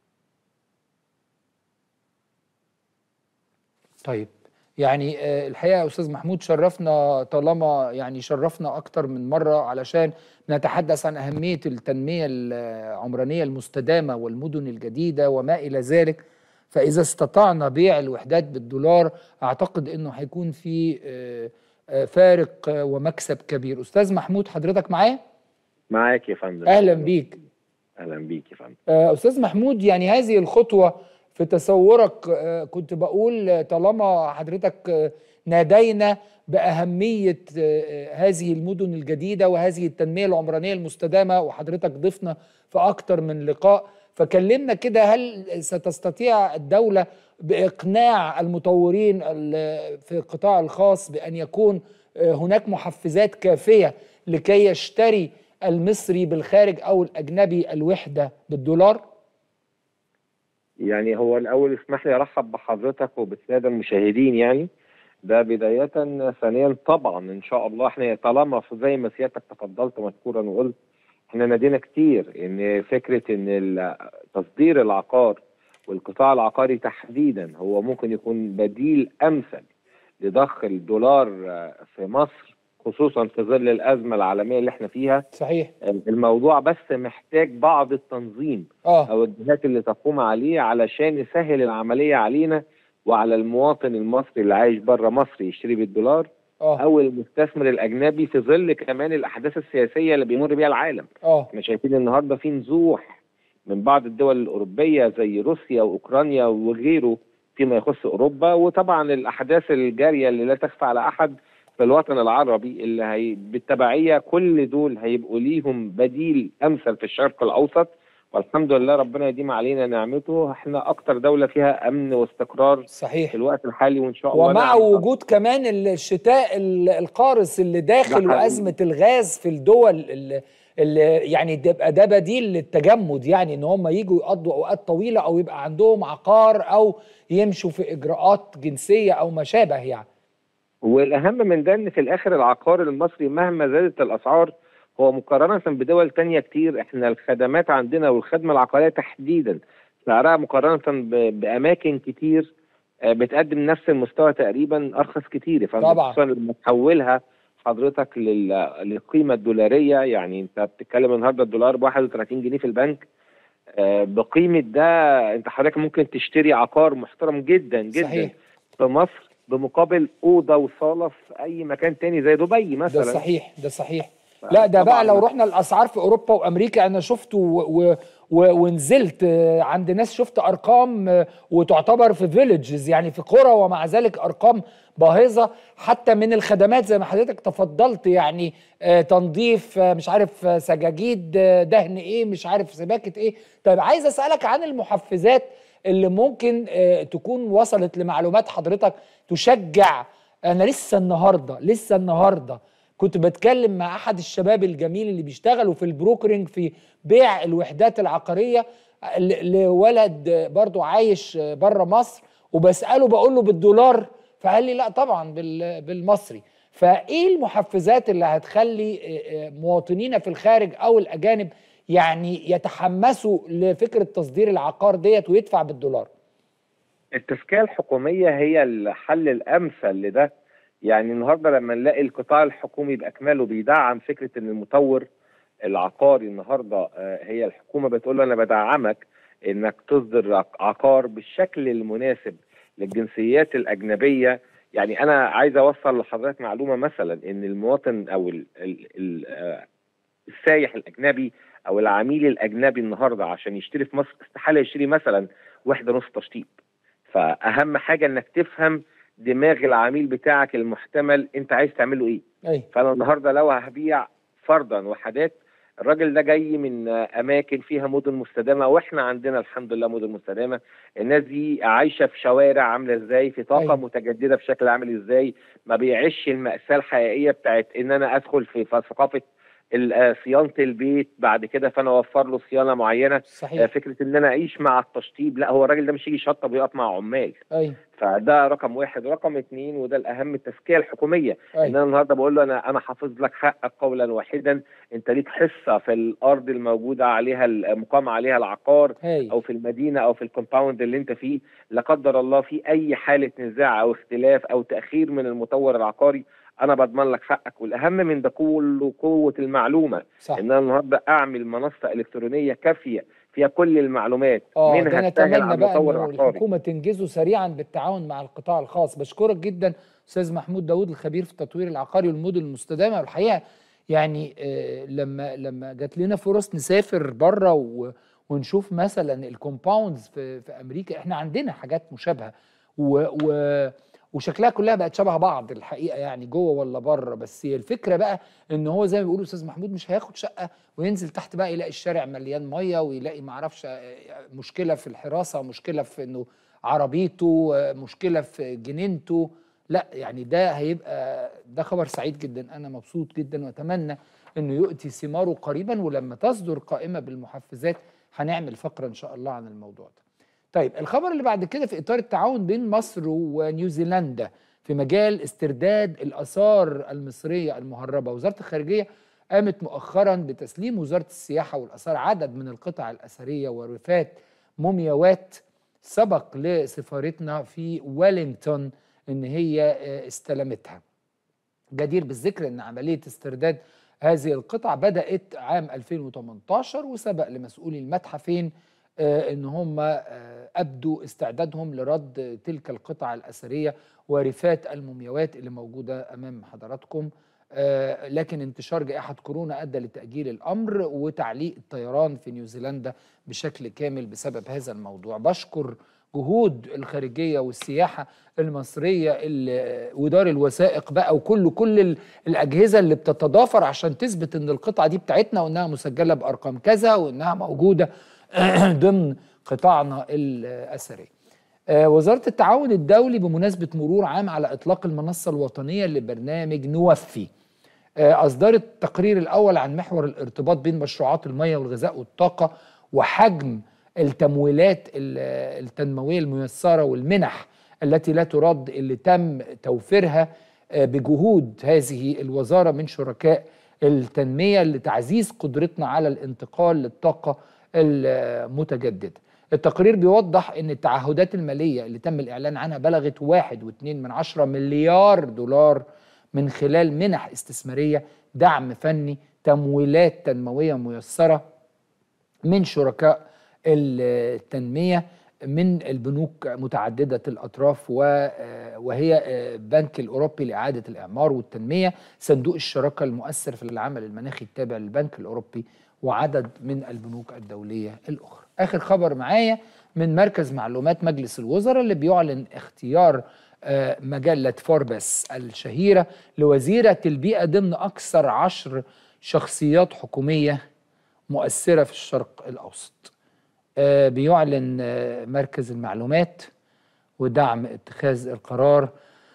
طيب يعني آه، الحقيقه يا استاذ محمود شرفنا طالما يعني شرفنا اكتر من مره علشان نتحدث عن اهميه التنميه العمرانيه المستدامه والمدن الجديده وما الى ذلك فاذا استطعنا بيع الوحدات بالدولار اعتقد انه هيكون في آه، آه، فارق آه، ومكسب كبير استاذ محمود حضرتك معايا معاك يا فندم اهلا بيك اهلا بيك يا فندم آه، استاذ محمود يعني هذه الخطوه في تصورك آه، كنت بقول آه، طالما حضرتك آه، نادينا باهميه آه، آه، هذه المدن الجديده وهذه التنميه العمرانيه المستدامه وحضرتك ضفنا في اكتر من لقاء فكلمنا كده هل ستستطيع الدوله باقناع المطورين ال- في القطاع الخاص بان يكون آه، هناك محفزات كافيه لكي يشتري المصري بالخارج او الاجنبي الوحده بالدولار؟ يعني هو الاول اسمح لي ارحب بحضرتك وبالساده المشاهدين يعني ده بدايه ثانيا طبعا ان شاء الله احنا طالما في زي ما سيادتك تفضلت مشكورا وقلت احنا نادينا كتير ان فكره ان ال- تصدير العقار والقطاع العقاري تحديدا هو ممكن يكون بديل امثل لضخ الدولار آه، في مصر خصوصا في ظل الازمه العالميه اللي احنا فيها صحيح الموضوع بس محتاج بعض التنظيم اه او الجهات اللي تقوم عليه علشان يسهل العمليه علينا وعلى المواطن المصري اللي عايش بره مصر يشتري بالدولار اه او المستثمر الاجنبي في ظل كمان الاحداث السياسيه اللي بيمر بيها العالم اه احنا شايفين النهارده في نزوح من بعض الدول الاوروبيه زي روسيا واوكرانيا وغيره فيما يخص اوروبا وطبعا الاحداث الجاريه اللي لا تخفى على احد في الوطن العربي اللي هي بالتبعيه كل دول هيبقوا ليهم بديل امثل في الشرق الاوسط والحمد لله ربنا يديم علينا نعمته احنا اكتر دوله فيها امن واستقرار صحيح في الوقت الحالي وان شاء الله ومع نعم. وجود كمان الشتاء ال- القارس اللي داخل ده حقيقي. وازمه الغاز في الدول اللي اللي يعني ده يبقى ده بديل للتجمد يعني ان هم يجوا يقضوا اوقات طويله او يبقى عندهم عقار او يمشوا في اجراءات جنسيه او ما شابه يعني والاهم من ده ان في الاخر العقار المصري مهما زادت الاسعار هو مقارنه بدول تانية كتير احنا الخدمات عندنا والخدمه العقاريه تحديدا سعرها مقارنه ب- باماكن كتير آه، بتقدم نفس المستوى تقريبا ارخص كتير فانت طبعاً. خصوصا لما تحولها حضرتك لل- للقيمه الدولاريه يعني انت بتتكلم النهارده الدولار ب 31 جنيه في البنك آه، بقيمه ده انت حضرتك ممكن تشتري عقار محترم جدا جدا صحيح. في مصر بمقابل اوضه وصاله في اي مكان تاني زي دبي مثلا ده صحيح ده صحيح لا ده بقى لو رحنا الاسعار في اوروبا وامريكا انا شفت و و و ونزلت آه، عند ناس شفت ارقام آه، وتعتبر في فيليجز يعني في قرى ومع ذلك ارقام باهظه حتى من الخدمات زي ما حضرتك تفضلت يعني آه، تنظيف آه، مش عارف آه، سجاجيد آه، دهن ايه مش عارف سباكه ايه طيب عايز اسالك عن المحفزات اللي ممكن آه، تكون وصلت لمعلومات حضرتك تشجع انا لسه النهارده لسه النهارده كنت بتكلم مع احد الشباب الجميل اللي بيشتغلوا في البروكرينج في بيع الوحدات العقاريه ل- لولد برضو عايش بره مصر وبساله بقول له بالدولار فقال لي لا طبعا بال- بالمصري فايه المحفزات اللي هتخلي آه، آه، مواطنينا في الخارج او الاجانب يعني يتحمسوا لفكره تصدير العقار ديت ويدفع بالدولار التزكيه الحكوميه هي الحل الامثل لده يعني النهارده لما نلاقي القطاع الحكومي باكمله بيدعم فكره ان المطور العقاري النهارده آه، هي الحكومه بتقول له انا بدعمك انك تصدر عق- عقار بالشكل المناسب للجنسيات الاجنبيه يعني انا عايز اوصل لحضرتك معلومه مثلا ان المواطن او ال ال ال آه، السايح الاجنبي او العميل الاجنبي النهارده عشان يشتري في مصر استحاله يشتري مثلا وحده نص تشطيب فاهم حاجه انك تفهم دماغ العميل بتاعك المحتمل انت عايز تعمله ايه اي فانا النهارده لو هبيع فرضا وحدات الراجل ده جاي من اماكن فيها مدن مستدامه واحنا عندنا الحمد لله مدن مستدامه الناس دي عايشه في شوارع عامله ازاي في طاقه أيوة. متجدده بشكل عامل ازاي ما بيعيش الماساه الحقيقيه بتاعت ان انا ادخل في في ثقافه ال- آه، صيانه البيت بعد كده فانا اوفر له صيانه معينه صحيح. آه، فكره ان انا اعيش مع التشطيب لا هو الراجل ده مش يجي يشطب ويقف مع عمال اي فده رقم واحد رقم اتنين وده الاهم التزكيه الحكوميه أي. ان انا النهارده بقول له انا انا حافظ لك حقك قولا واحدا انت ليك حصه في الارض الموجوده عليها المقام عليها العقار هاي. او في المدينه او في الكومباوند اللي انت فيه لا قدر الله في اي حاله نزاع او اختلاف او تاخير من المطور العقاري انا بضمن لك حقك والاهم من ده كله قوه المعلومه صح. ان انا النهارده اعمل منصه الكترونيه كافيه فيها كل المعلومات اه ده منها السهل نتمنى على بقى المطور انه العقاري الحكومه تنجزه سريعا بالتعاون مع القطاع الخاص بشكرك جدا استاذ محمود داوود الخبير في التطوير العقاري والمدن المستدامه والحقيقه يعني آه لما لما جات لنا فرص نسافر بره و ونشوف مثلا الكومباوندز في في امريكا احنا عندنا حاجات مشابهه و و وشكلها كلها بقت شبه بعض الحقيقه يعني جوه ولا بره بس هي الفكره بقى ان هو زي ما بيقولوا استاذ محمود مش هياخد شقه وينزل تحت بقى يلاقي الشارع مليان ميه ويلاقي معرفش آه، مشكله في الحراسه مشكله في انه عربيته آه، مشكله في جنينته لا يعني ده هيبقى ده خبر سعيد جدا انا مبسوط جدا واتمنى انه يؤتي ثماره قريبا ولما تصدر قائمه بالمحفزات هنعمل فقره ان شاء الله عن الموضوع ده طيب الخبر اللي بعد كده في اطار التعاون بين مصر ونيوزيلندا في مجال استرداد الاثار المصريه المهربه وزاره الخارجيه قامت مؤخرا بتسليم وزاره السياحه والاثار عدد من القطع الاثريه ورفات مومياوات سبق لسفارتنا في ويلينغتون ان هي آه، استلمتها جدير بالذكر ان عمليه استرداد هذه القطع بدات عام 2018 وسبق لمسؤولي المتحفين آه، ان هم آه، ابدوا استعدادهم لرد تلك القطع الاثريه ورفات المومياوات اللي موجوده امام حضراتكم آه، لكن انتشار جائحه كورونا ادى لتاجيل الامر وتعليق الطيران في نيوزيلندا بشكل كامل بسبب هذا الموضوع بشكر جهود الخارجيه والسياحه المصريه ال- ودار الوثائق بقى وكل كل ال- الاجهزه اللي بتتضافر عشان تثبت ان القطعه دي بتاعتنا وانها مسجله بارقام كذا وانها موجوده ضمن قطاعنا الاثري. آه، وزاره التعاون الدولي بمناسبه مرور عام على اطلاق المنصه الوطنيه لبرنامج نوفي. آه، أصدرت التقرير الأول عن محور الارتباط بين مشروعات المياه والغذاء والطاقة وحجم التمويلات ال- التنموية الميسرة والمنح التي لا ترد اللي تم توفيرها آه، بجهود هذه الوزارة من شركاء التنمية لتعزيز قدرتنا على الانتقال للطاقة المتجددة التقرير بيوضح ان التعهدات المالية اللي تم الإعلان عنها بلغت واحد واتنين من عشرة مليار دولار من خلال منح استثمارية دعم فني تمويلات تنموية ميسرة من شركاء التنمية من البنوك متعددة الأطراف و- وهي بنك الأوروبي لإعادة الإعمار والتنمية صندوق الشراكة المؤثر في العمل المناخي التابع للبنك الأوروبي وعدد من البنوك الدولية الأخرى آخر خبر معايا من مركز معلومات مجلس الوزراء اللي بيعلن اختيار آه، مجلة فوربس الشهيرة لوزيرة البيئة ضمن أكثر عشر شخصيات حكومية مؤثرة في الشرق الأوسط آه، بيعلن آه، مركز المعلومات ودعم اتخاذ القرار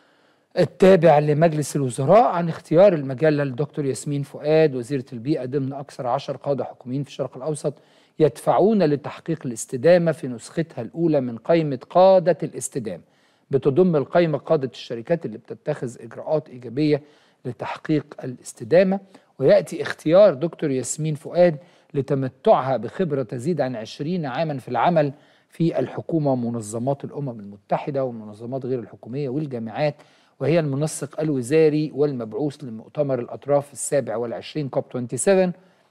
التابع لمجلس الوزراء عن اختيار المجلة للدكتور ياسمين فؤاد وزيرة البيئة ضمن أكثر عشر قادة حكوميين في الشرق الأوسط يدفعون لتحقيق الاستدامة في نسختها الأولى من قائمة قادة الاستدامة بتضم القائمة قادة الشركات اللي بتتخذ إجراءات إيجابية لتحقيق الاستدامة ويأتي اختيار دكتور ياسمين فؤاد لتمتعها بخبرة تزيد عن 20 عاما في العمل في الحكومة ومنظمات الأمم المتحدة والمنظمات غير الحكومية والجامعات وهي المنسق الوزاري والمبعوث لمؤتمر الأطراف السابع والعشرين كوب 27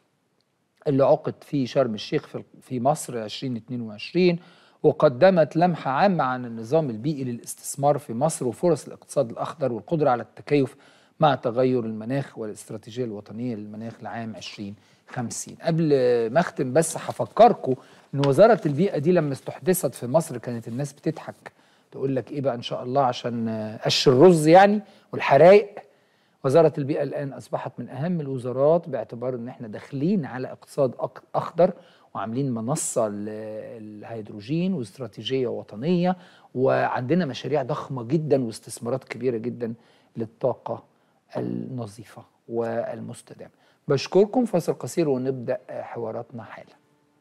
اللي عقد في شرم الشيخ في في مصر 2022 وقدمت لمحة عامة عن النظام البيئي للاستثمار في مصر وفرص الاقتصاد الأخضر والقدرة على التكيف مع تغير المناخ والاستراتيجية الوطنية للمناخ لعام 2050 قبل ما أختم بس هفكركم إن وزارة البيئة دي لما استحدثت في مصر كانت الناس بتضحك تقول لك إيه بقى إن شاء الله عشان قش الرز يعني والحرايق وزارة البيئة الآن أصبحت من أهم الوزارات باعتبار إن إحنا داخلين على اقتصاد أك- أخضر وعاملين منصة للهيدروجين واستراتيجية وطنية وعندنا مشاريع ضخمة جدا واستثمارات كبيرة جدا للطاقة النظيفة والمستدامة بشكركم فاصل قصير ونبدأ حواراتنا حالا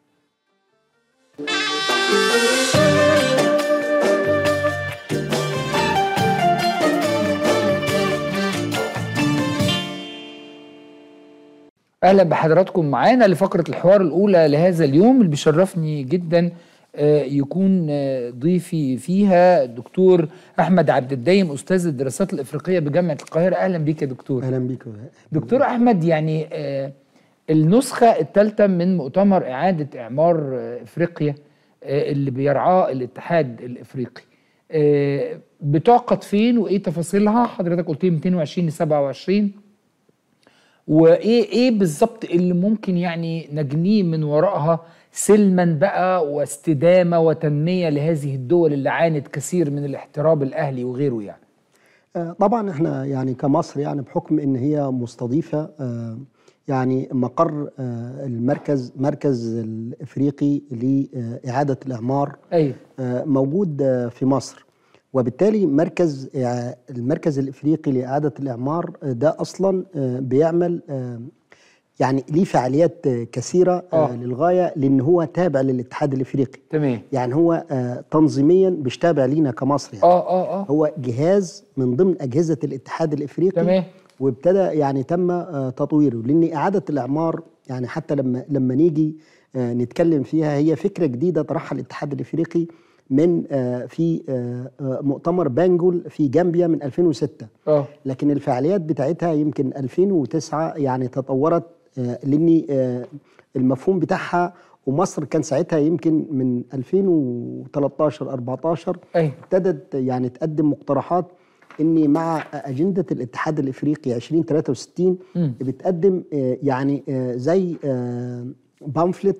اهلا بحضراتكم معانا لفقره الحوار الاولى لهذا اليوم اللي بيشرفني جدا آه، يكون آه، ضيفي فيها الدكتور احمد عبد الدايم استاذ الدراسات الافريقيه بجامعه القاهره اهلا بيك يا دكتور اهلا بيك دكتور احمد يعني آه، النسخه الثالثه من مؤتمر اعاده اعمار آه، افريقيا آه، اللي بيرعاه الاتحاد الافريقي آه، بتعقد فين وايه تفاصيلها حضرتك قلت لي 220 ل 27 وايه ايه بالظبط اللي ممكن يعني نجنيه من وراءها سلما بقى واستدامه وتنميه لهذه الدول اللي عانت كثير من الاحتراب الاهلي وغيره يعني آه، طبعا احنا يعني كمصر يعني بحكم ان هي مستضيفه آه، يعني مقر آه، المركز مركز الافريقي لاعاده الاعمار ايوه آه، موجود آه، في مصر وبالتالي مركز إع- المركز الافريقي لاعاده الاعمار آه، ده اصلا آه، بيعمل آه، يعني ليه فعاليات آه، كثيره آه. آه. للغايه لان هو تابع للاتحاد الافريقي تمام يعني هو آه، تنظيميا مش تابع لينا كمصر يعني اه اه اه هو جهاز من ضمن اجهزه الاتحاد الافريقي تمام. وابتدى يعني تم آه، تطويره لان اعاده الاعمار يعني حتى لما لما نيجي آه، نتكلم فيها هي فكره جديده طرحها الاتحاد الافريقي من آه، في آه، آه، مؤتمر بانجول في جامبيا من 2006 اه لكن الفعاليات بتاعتها يمكن 2009 يعني تطورت آه، لان آه، المفهوم بتاعها ومصر كان ساعتها يمكن من 2013 14 ايوه ابتدت يعني تقدم مقترحات ان مع اجنده الاتحاد الافريقي 2063 مم. بتقدم آه، يعني آه، زي آه، بامفلت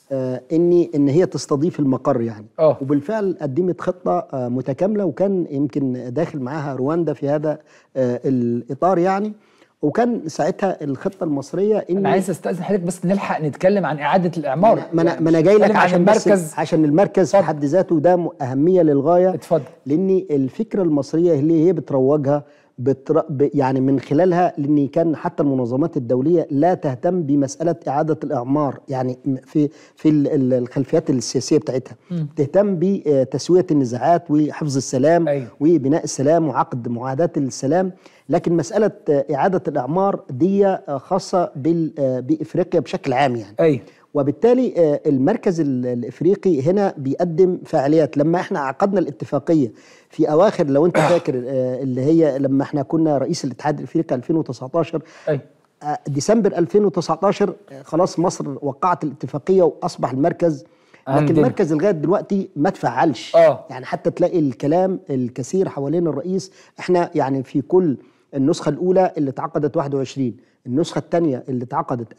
آه ان ان هي تستضيف المقر يعني اه وبالفعل قدمت خطه آه متكامله وكان يمكن داخل معاها رواندا في هذا آه الاطار يعني وكان ساعتها الخطه المصريه ان انا عايز استاذن حضرتك بس نلحق نتكلم عن اعاده الاعمار ما انا ما انا جاي لك نتكلم عن عشان بس- المركز عشان المركز في حد ذاته ده م- اهميه للغايه اتفضل لان الفكره المصريه اللي هي بتروجها بتر... ب... يعني من خلالها لان كان حتى المنظمات الدوليه لا تهتم بمساله اعاده الاعمار يعني م- في في ال- ال- الخلفيات السياسيه بتاعتها مم. تهتم بتسويه النزاعات وحفظ السلام أيوة. وبناء السلام وعقد معاهدات السلام لكن مساله اعاده الاعمار دي خاصه بال... بافريقيا بشكل عام يعني ايوه وبالتالي آه، المركز ال- الافريقي هنا بيقدم فعاليات لما احنا عقدنا الاتفاقيه في اواخر لو انت فاكر آه، اللي هي لما احنا كنا رئيس الاتحاد الافريقي 2019 أي. آه، ديسمبر 2019 آه، خلاص مصر وقعت الاتفاقيه واصبح المركز لكن عندنا. المركز لغايه دلوقتي ما تفعلش اه يعني حتى تلاقي الكلام الكثير حوالين الرئيس احنا يعني في كل النسخه الاولى اللي اتعقدت 21 النسخه الثانيه اللي اتعقدت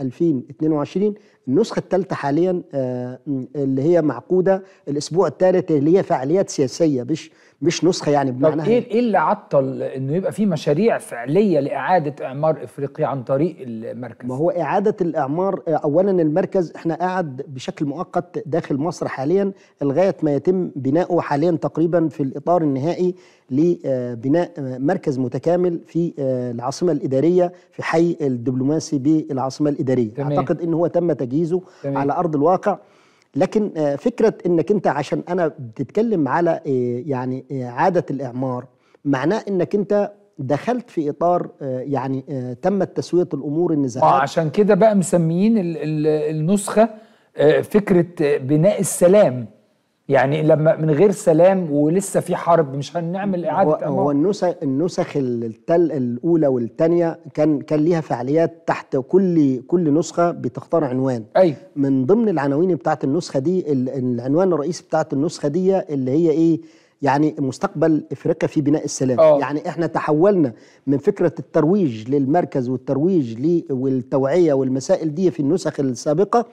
2022 النسخه الثالثه حاليا آه، م- اللي هي معقوده الاسبوع الثالث اللي هي فعاليات سياسيه مش مش نسخه يعني طب بمعناها ايه ايه اللي عطل انه يبقى في مشاريع فعليه لاعاده اعمار افريقيا عن طريق المركز ما هو إعادة الإعمار آه، أولا المركز إحنا قاعد بشكل مؤقت داخل مصر حاليا لغاية ما يتم بناؤه حاليا تقريبا في الإطار النهائي لبناء آه، مركز متكامل في آه، العاصمة الإدارية في حي الدبلوماسي بالعاصمة الإدارية تمام. أعتقد إن هو تم تجهيزه تمام. على أرض الواقع لكن آه، فكرة إنك أنت عشان أنا بتتكلم على آه، يعني إعادة الإعمار معناه إنك أنت دخلت في إطار آه، يعني آه، تمت تسوية الأمور اه النزاعات عشان كده بقى مسميين ال ال النسخه آه، فكره آه، بناء السلام يعني لما من غير سلام ولسه في حرب مش هنعمل هو, اعاده هو اعمار النسخ النسخ التل الاولى والثانيه كان كان ليها فعاليات تحت كل كل نسخه بتختار عنوان ايوه من ضمن العناوين بتاعت النسخه دي ال- العنوان الرئيسي بتاعت النسخه دي اللي هي ايه يعني مستقبل افريقيا في بناء السلام آه. يعني احنا تحولنا من فكره الترويج للمركز والترويج ليه والتوعيه والمسائل دي في النسخ السابقه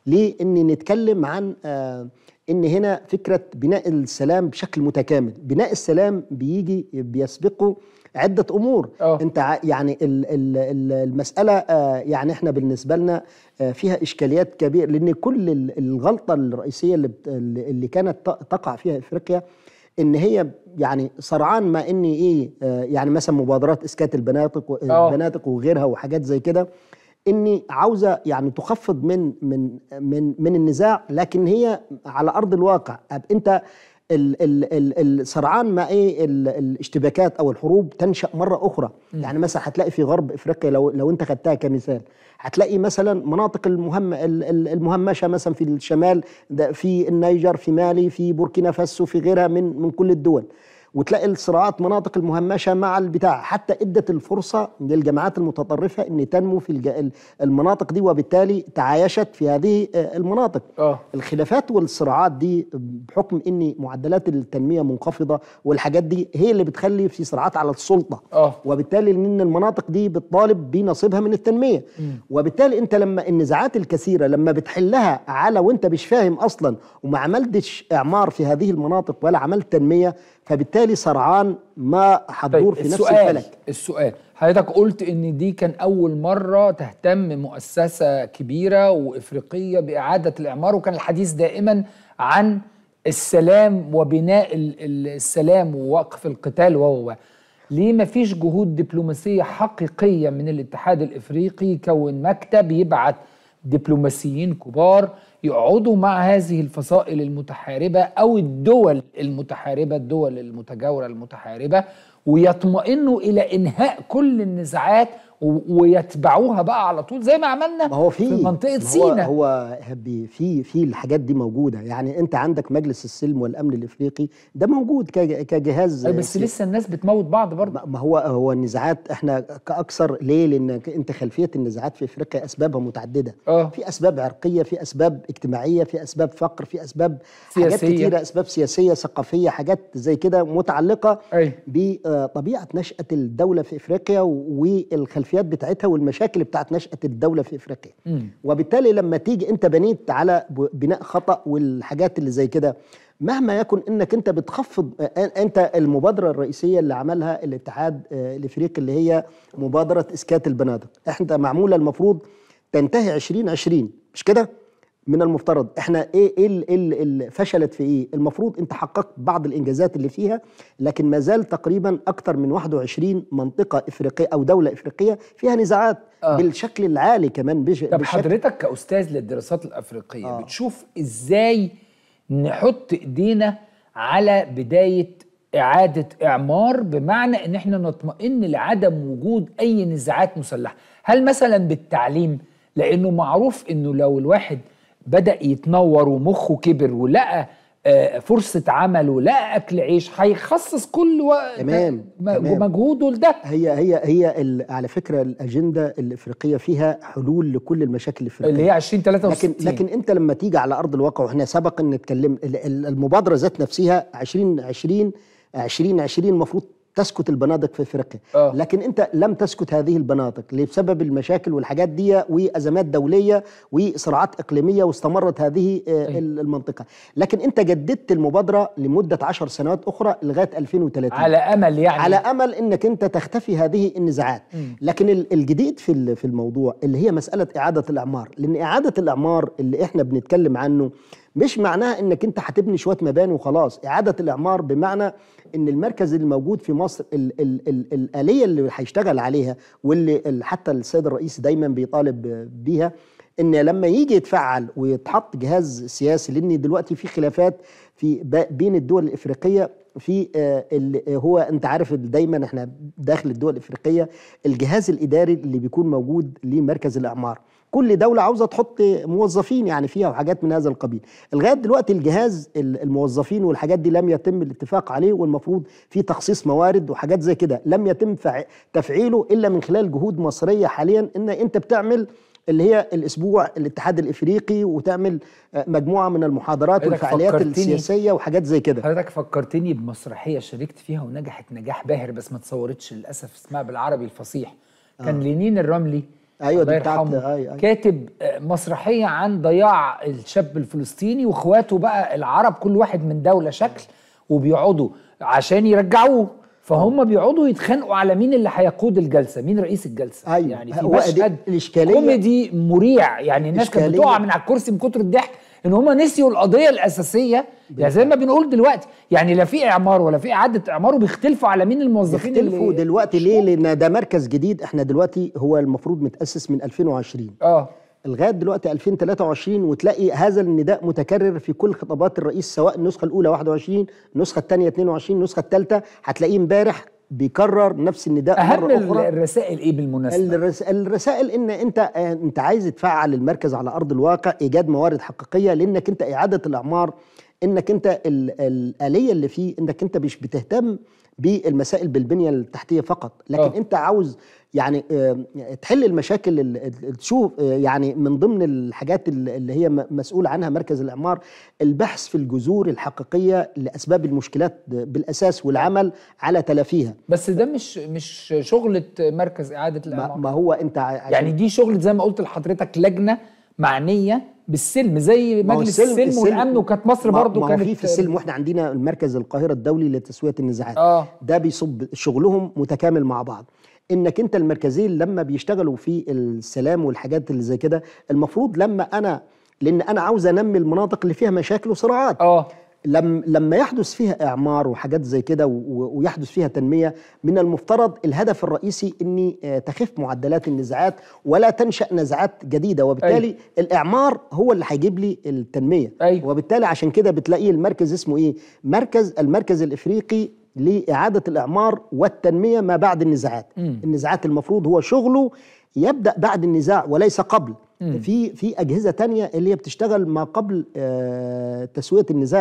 لان نتكلم عن آه ان هنا فكره بناء السلام بشكل متكامل بناء السلام بيجي بيسبقه عده امور أوه. انت ع- يعني ال- ال- ال- المساله آه، يعني احنا بالنسبه لنا آه، فيها اشكاليات كبيره لان كل ال- الغلطه الرئيسيه اللي بت- اللي كانت ت- تقع فيها افريقيا ان هي يعني سرعان ما ان ايه آه، يعني مثلا مبادرات اسكات البناتق و- آه. البناتق وغيرها وحاجات زي كده اني عاوزه يعني تخفض من من من من النزاع لكن هي على ارض الواقع أب انت ال ال ال ال سرعان ما ايه ال الاشتباكات او الحروب تنشا مره اخرى مم. يعني مثلا هتلاقي في غرب افريقيا لو لو انت خدتها كمثال هتلاقي مثلا مناطق المهم ال- ال- المهمشه مثلا في الشمال ده في النيجر في مالي في بوركينا فاسو في غيرها من من كل الدول وتلاقي الصراعات مناطق المهمشه مع البتاع حتى ادت الفرصه للجماعات المتطرفه ان تنمو في الج- المناطق دي وبالتالي تعايشت في هذه آه، المناطق اه الخلافات والصراعات دي بحكم ان معدلات التنميه منخفضه والحاجات دي هي اللي بتخلي في صراعات على السلطه اه وبالتالي ان المناطق دي بتطالب بنصيبها من التنميه مم. وبالتالي انت لما النزاعات الكثيره لما بتحلها على وانت مش فاهم اصلا وما عملتش اعمار في هذه المناطق ولا عملت تنميه فبالتالي سرعان ما هتدور في نفس السؤال الفلك السؤال حضرتك قلت ان دي كان اول مره تهتم مؤسسه كبيره وافريقيه باعاده الاعمار وكان الحديث دائما عن السلام وبناء ال- ال- السلام ووقف القتال و و- و. ليه ما فيش جهود دبلوماسيه حقيقيه من الاتحاد الافريقي يكون مكتب يبعت دبلوماسيين كبار يقعدوا مع هذه الفصائل المتحاربه او الدول المتحاربه الدول المتجاوره المتحاربه ويطمئنوا الى انهاء كل النزاعات و- ويتبعوها بقى على طول زي ما عملنا ما هو في في منطقه ما هو سيناء هو هبي- في في الحاجات دي موجوده يعني انت عندك مجلس السلم والامن الافريقي ده موجود كج- كجهاز أي بس سي- لسه الناس بتموت بعض برضه ما هو هو النزاعات احنا كاكثر ليه لان انت خلفيه النزاعات في افريقيا اسبابها متعدده اه في اسباب عرقيه في اسباب اجتماعيه في اسباب فقر في اسباب حاجات سياسية. كتيره اسباب سياسيه ثقافيه حاجات زي كده متعلقه أي. ب آه، طبيعه نشاه الدوله في افريقيا والخلفيات بتاعتها والمشاكل بتاعت نشاه الدوله في افريقيا مم. وبالتالي لما تيجي انت بنيت على ب- بناء خطا والحاجات اللي زي كده مهما يكن انك انت بتخفض آه، انت المبادره الرئيسيه اللي عملها الاتحاد آه، الافريقي اللي هي مبادره اسكات البنادق احنا معموله المفروض تنتهي 2020 مش كده من المفترض احنا ايه ايه ال- ال- ال- فشلت في ايه المفروض انت حققت بعض الانجازات اللي فيها لكن ما زال تقريبا اكثر من 21 منطقه افريقيه او دوله افريقيه فيها نزاعات آه. بالشكل العالي كمان بش طب بالشكل حضرتك كأستاذ للدراسات الأفريقية آه. بتشوف إزاي نحط إيدينا على بداية إعادة إعمار بمعنى إن إحنا نطمئن لعدم وجود أي نزاعات مسلحة هل مثلا بالتعليم لأنه معروف إنه لو الواحد بدأ يتنور ومخه كبر ولقى آه، فرصة عمل ولقى أكل عيش هيخصص كل وقت تمام تمام. مجهوده لده هي هي هي ال- على فكره الاجنده الافريقيه فيها حلول لكل المشاكل الافريقيه اللي هي 2063 لكن لكن انت لما تيجي على ارض الواقع واحنا سبق ان نتكلم ال- ال- المبادره ذات نفسها 2020 2020 المفروض تسكت البنادق في افريقيا آه. لكن انت لم تسكت هذه البنادق بسبب المشاكل والحاجات دي وازمات دوليه وصراعات اقليميه واستمرت هذه آه، المنطقه لكن انت جددت المبادره لمده 10 سنوات اخرى لغايه 2030 على أمل يعني على امل انك انت تختفي هذه النزاعات مم. لكن ال- الجديد في ال- في الموضوع اللي هي مساله اعاده الاعمار لان اعاده الاعمار اللي احنا بنتكلم عنه مش معناها انك انت هتبني شويه مباني وخلاص اعاده الاعمار بمعنى ان المركز اللي موجود في مصر ال ال ال الاليه اللي هيشتغل عليها واللي ال- حتى السيد الرئيس دايما بيطالب بيها ان لما يجي يتفعل ويتحط جهاز سياسي لان دلوقتي في خلافات في ب- بين الدول الافريقيه في آه، ال- هو انت عارف دايما احنا داخل الدول الافريقيه الجهاز الاداري اللي بيكون موجود لمركز الاعمار كل دوله عاوزه تحط موظفين يعني فيها وحاجات من هذا القبيل لغايه دلوقتي الجهاز ال- الموظفين والحاجات دي لم يتم الاتفاق عليه والمفروض في تخصيص موارد وحاجات زي كده لم يتم فع- تفعيله الا من خلال جهود مصريه حاليا ان انت بتعمل اللي هي الاسبوع الاتحاد الافريقي وتعمل آه، مجموعه من المحاضرات حضرتك والفعاليات فكرتني- السياسيه وحاجات زي كده حضرتك فكرتني بمسرحيه شاركت فيها ونجحت نجاح باهر بس ما اتصورتش للاسف اسمها بالعربي الفصيح كان آه. لينين الرملي ايوه الله دي بتاعت يرحمه أي أي. كاتب آه، مسرحيه عن ضياع الشاب الفلسطيني واخواته بقى العرب كل واحد من دوله شكل وبيقعدوا عشان يرجعوه فهم بيقعدوا يتخانقوا على مين اللي هيقود الجلسه مين رئيس الجلسه أيوة. يعني في هو دي مشهد الإشكالية- كوميدي مريع يعني الناس كانت إشكالية- بتقع من على الكرسي من كتر الضحك ان هم نسيوا القضيه الاساسيه يعني زي ما بنقول دلوقتي يعني لا في اعمار ولا في اعاده اعمار وبيختلفوا على مين الموظفين يختلفوا اللي دلوقتي ليه لان ده مركز جديد احنا دلوقتي هو المفروض متاسس من 2020 اه لغايه دلوقتي 2023 وتلاقي هذا النداء متكرر في كل خطابات الرئيس سواء النسخه الاولى 21 النسخه الثانيه 22 النسخه الثالثه هتلاقيه امبارح بيكرر نفس النداء اهم مره اخرى الرسائل ايه بالمناسبه الرس... الرسائل ان انت آه، انت عايز تفعل المركز على ارض الواقع ايجاد موارد حقيقيه لانك انت اعاده الاعمار انك انت ال... الاليه اللي فيه انك انت مش بتهتم بالمسائل بالبنيه التحتيه فقط لكن آه. أوه. انت عاوز يعني آه، تحل المشاكل ال- ال- تشوف آه، يعني من ضمن الحاجات ال- اللي هي م- مسؤول عنها مركز الاعمار البحث في الجذور الحقيقيه لاسباب المشكلات بالاساس والعمل على تلافيها بس ده مش مش شغله مركز اعاده الاعمار ما هو انت ع- يعني دي شغل زي ما قلت لحضرتك لجنه معنيه بالسلم زي ما هو مجلس السلم, والامن وكانت مصر ما- برضو ما هو كانت في في السلم واحنا عندنا المركز القاهره الدولي لتسويه النزاعات آه. ده بيصب شغلهم متكامل مع بعض انك انت المركزين لما بيشتغلوا في السلام والحاجات اللي زي كده المفروض لما انا لان انا عاوز انمي المناطق اللي فيها مشاكل وصراعات اه لم لما يحدث فيها اعمار وحاجات زي كده و- و- ويحدث فيها تنميه من المفترض الهدف الرئيسي اني آه، تخف معدلات النزاعات ولا تنشا نزاعات جديده وبالتالي أيوة. أي. الاعمار هو اللي هيجيب لي التنميه أيوة. وبالتالي عشان كده بتلاقيه المركز اسمه ايه مركز المركز الافريقي لاعاده الاعمار والتنميه ما بعد النزاعات مم. النزاعات المفروض هو شغله يبدا بعد النزاع وليس قبل مم. في في اجهزه تانية اللي هي بتشتغل ما قبل آه تسويه النزاع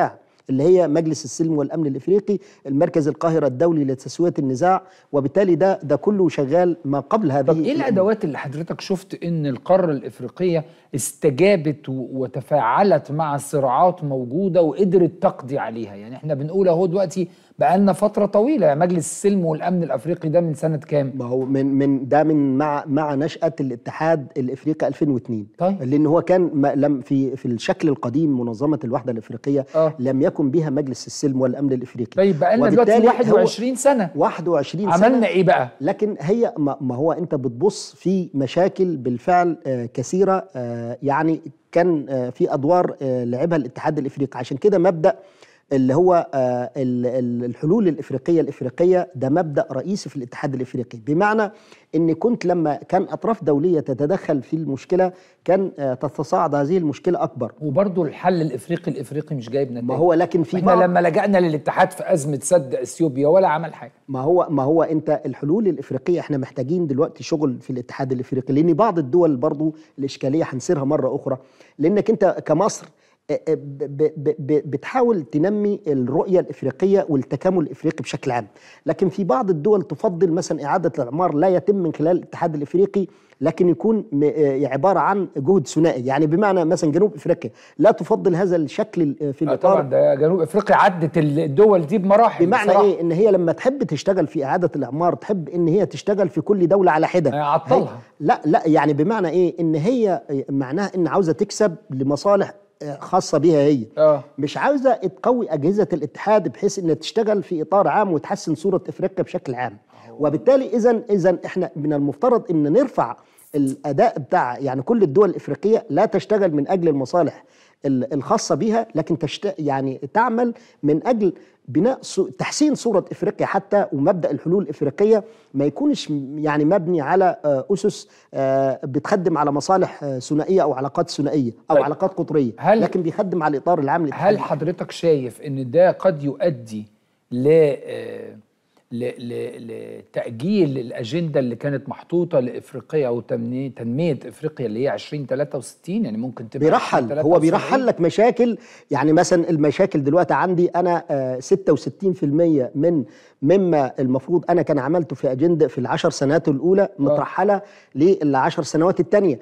اللي هي مجلس السلم والامن الافريقي المركز القاهره الدولي لتسويه النزاع وبالتالي ده ده كله شغال ما قبل هذه طب ايه الادوات اللي حضرتك شفت ان القاره الافريقيه استجابت و- وتفاعلت مع صراعات موجوده وقدرت تقضي عليها يعني احنا بنقول اهو دلوقتي بقالنا فتره طويله يعني مجلس السلم والامن الافريقي ده من سنه كام ما هو من من ده من مع مع نشاه الاتحاد الافريقي 2002 طيب. لان هو كان ما لم في في الشكل القديم منظمه الوحده الافريقيه آه. لم يكن بها مجلس السلم والامن الافريقي طيب بقالنا دلوقتي وبالتالي هو- 21 سنه 21 سنه عملنا ايه بقى لكن هي ما ما هو انت بتبص في مشاكل بالفعل آه، كثيره آه، يعني كان آه، في ادوار آه، لعبها الاتحاد الافريقي عشان كده مبدا اللي هو آه، ال- ال- الحلول الافريقيه الافريقيه ده مبدا رئيسي في الاتحاد الافريقي بمعنى ان كنت لما كان اطراف دوليه تتدخل في المشكله كان آه، تتصاعد هذه المشكله اكبر وبرضه الحل الافريقي الافريقي مش جايب نتائج ما هو لكن في احنا بعض- لما لجأنا للاتحاد في ازمه سد اثيوبيا ولا عمل حاجه ما هو ما هو انت الحلول الافريقيه احنا محتاجين دلوقتي شغل في الاتحاد الافريقي لان بعض الدول برضو الاشكاليه هنسيرها مره اخرى لانك انت كمصر اه، اه، ب- ب- ب- بتحاول تنمي الرؤيه الافريقيه والتكامل الافريقي بشكل عام لكن في بعض الدول تفضل مثلا اعاده الاعمار لا يتم من خلال الاتحاد الافريقي لكن يكون م- اه، عباره عن جهد ثنائي يعني بمعنى مثلا جنوب افريقيا لا تفضل هذا الشكل اه، في آه الاطار طبعا ده جنوب افريقيا عدت الدول دي بمراحل بمعنى بصراحة. ايه ان هي لما تحب تشتغل في اعاده الاعمار تحب ان هي تشتغل في كل دوله على حده هيعطلها. لا لا يعني بمعنى ايه ان هي معناها ان عاوزه تكسب لمصالح آه، خاصه بها هي اه مش عاوزه تقوي اجهزه الاتحاد بحيث انها تشتغل في اطار عام وتحسن صوره افريقيا بشكل عام وبالتالي اذا اذا احنا من المفترض ان نرفع الاداء بتاع يعني كل الدول الافريقيه لا تشتغل من اجل المصالح ال- الخاصه بها لكن تشت... يعني تعمل من اجل بناء صو... تحسين صوره افريقيا حتى ومبدا الحلول الافريقيه ما يكونش م- يعني مبني على آه، اسس آه، بتخدم على مصالح آه، ثنائيه او علاقات ثنائيه او طيب. علاقات قطريه هل- لكن بيخدم على الاطار العام للاتحاد هل حضرتك شايف ان ده قد يؤدي ل آه، ل- ل- لتأجيل الأجندة اللي كانت محطوطة لإفريقيا أو تنمية تنمية إفريقيا اللي هي 2063 يعني ممكن تبقى بيرحل هو 2073. بيرحل لك مشاكل يعني مثلا المشاكل دلوقتي عندي انا آه، 66% من مما المفروض انا كان عملته في اجنده في العشر سنوات الاولى مترحله للعشر سنوات الثانيه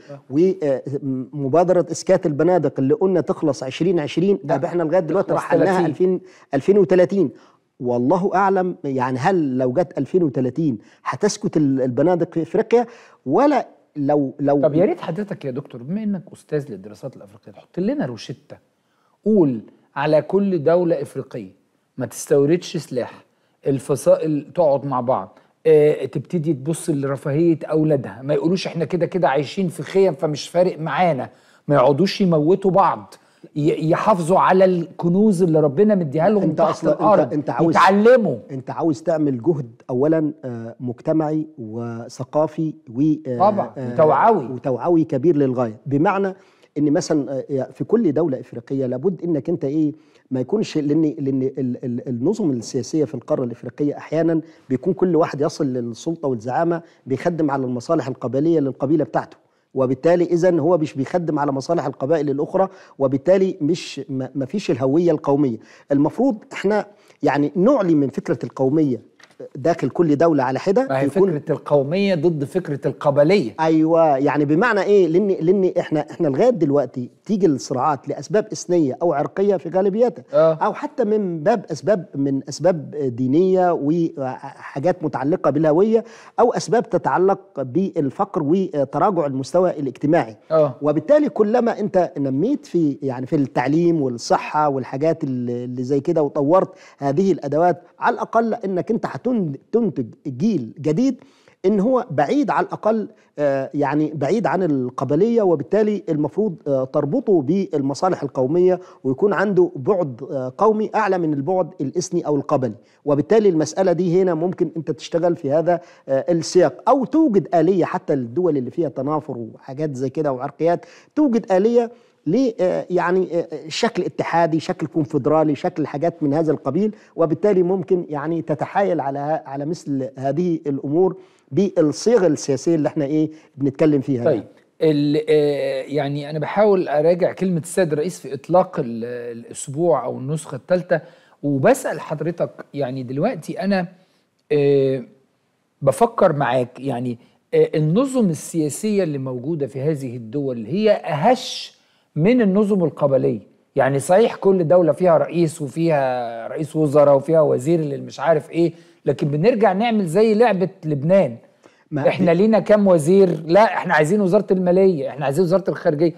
ومبادره اسكات البنادق اللي قلنا تخلص 2020 طب احنا لغايه دلوقتي تخلص رحلناها 30. 2000 2030 والله اعلم يعني هل لو جت 2030 هتسكت ال- البنادق في افريقيا ولا لو لو طب يا ريت حضرتك يا دكتور بما انك استاذ للدراسات الافريقيه تحط لنا روشته قول على كل دوله افريقيه ما تستوردش سلاح الفصائل تقعد مع بعض اه تبتدي تبص لرفاهيه اولادها ما يقولوش احنا كده كده عايشين في خيم فمش فارق معانا ما يقعدوش يموتوا بعض ي- يحافظوا على الكنوز اللي ربنا مديها لهم انت تحت اصلا الارض انت, انت عاوز يتعلموا انت عاوز تعمل جهد اولا آه، مجتمعي وثقافي و آه، طبعا، آه، وتوعوي. وتوعوي كبير للغايه بمعنى ان مثلا آه، في كل دوله افريقيه لابد انك انت ايه ما يكونش لان لان ال- ال- النظم السياسيه في القاره الافريقيه احيانا بيكون كل واحد يصل للسلطه والزعامه بيخدم على المصالح القبليه للقبيله بتاعته وبالتالي اذا هو مش بيخدم على مصالح القبائل الاخرى وبالتالي مش ما ما فيش الهويه القوميه المفروض احنا يعني نعلي من فكره القوميه داخل كل دوله على حده ما هي فكره القوميه ضد فكره القبليه ايوه يعني بمعنى ايه لان لان احنا احنا لغايه دلوقتي تيجي الصراعات لاسباب اثنيه او عرقيه في غالبيتها آه. او حتى من باب اسباب من اسباب دينيه وحاجات متعلقه بالهويه او اسباب تتعلق بالفقر وتراجع المستوى الاجتماعي اه وبالتالي كلما انت نميت في يعني في التعليم والصحه والحاجات اللي اللي زي كده وطورت هذه الادوات على الاقل انك انت هتنتج جيل جديد ان هو بعيد على الاقل آه، يعني بعيد عن القبليه وبالتالي المفروض آه، تربطه بالمصالح القوميه ويكون عنده بعد آه، قومي اعلى من البعد الاثني او القبلي وبالتالي المساله دي هنا ممكن انت تشتغل في هذا آه، السياق او توجد اليه حتى للدول اللي فيها تنافر وحاجات زي كده وعرقيات توجد اليه ل آه، يعني آه، شكل اتحادي شكل كونفدرالي شكل حاجات من هذا القبيل وبالتالي ممكن يعني تتحايل على ه- على مثل هذه الامور بالصيغه السياسيه اللي احنا ايه بنتكلم فيها طيب ال- آه، يعني انا بحاول اراجع كلمه السيد الرئيس في اطلاق ال- الاسبوع او النسخه الثالثه وبسال حضرتك يعني دلوقتي انا آه، بفكر معاك يعني آه، النظم السياسيه اللي موجوده في هذه الدول هي اهش من النظم القبليه يعني صحيح كل دوله فيها رئيس وفيها رئيس وزراء وفيها وزير اللي مش عارف ايه لكن بنرجع نعمل زي لعبه لبنان ما احنا لينا كام وزير لا احنا عايزين وزاره الماليه احنا عايزين وزاره الخارجيه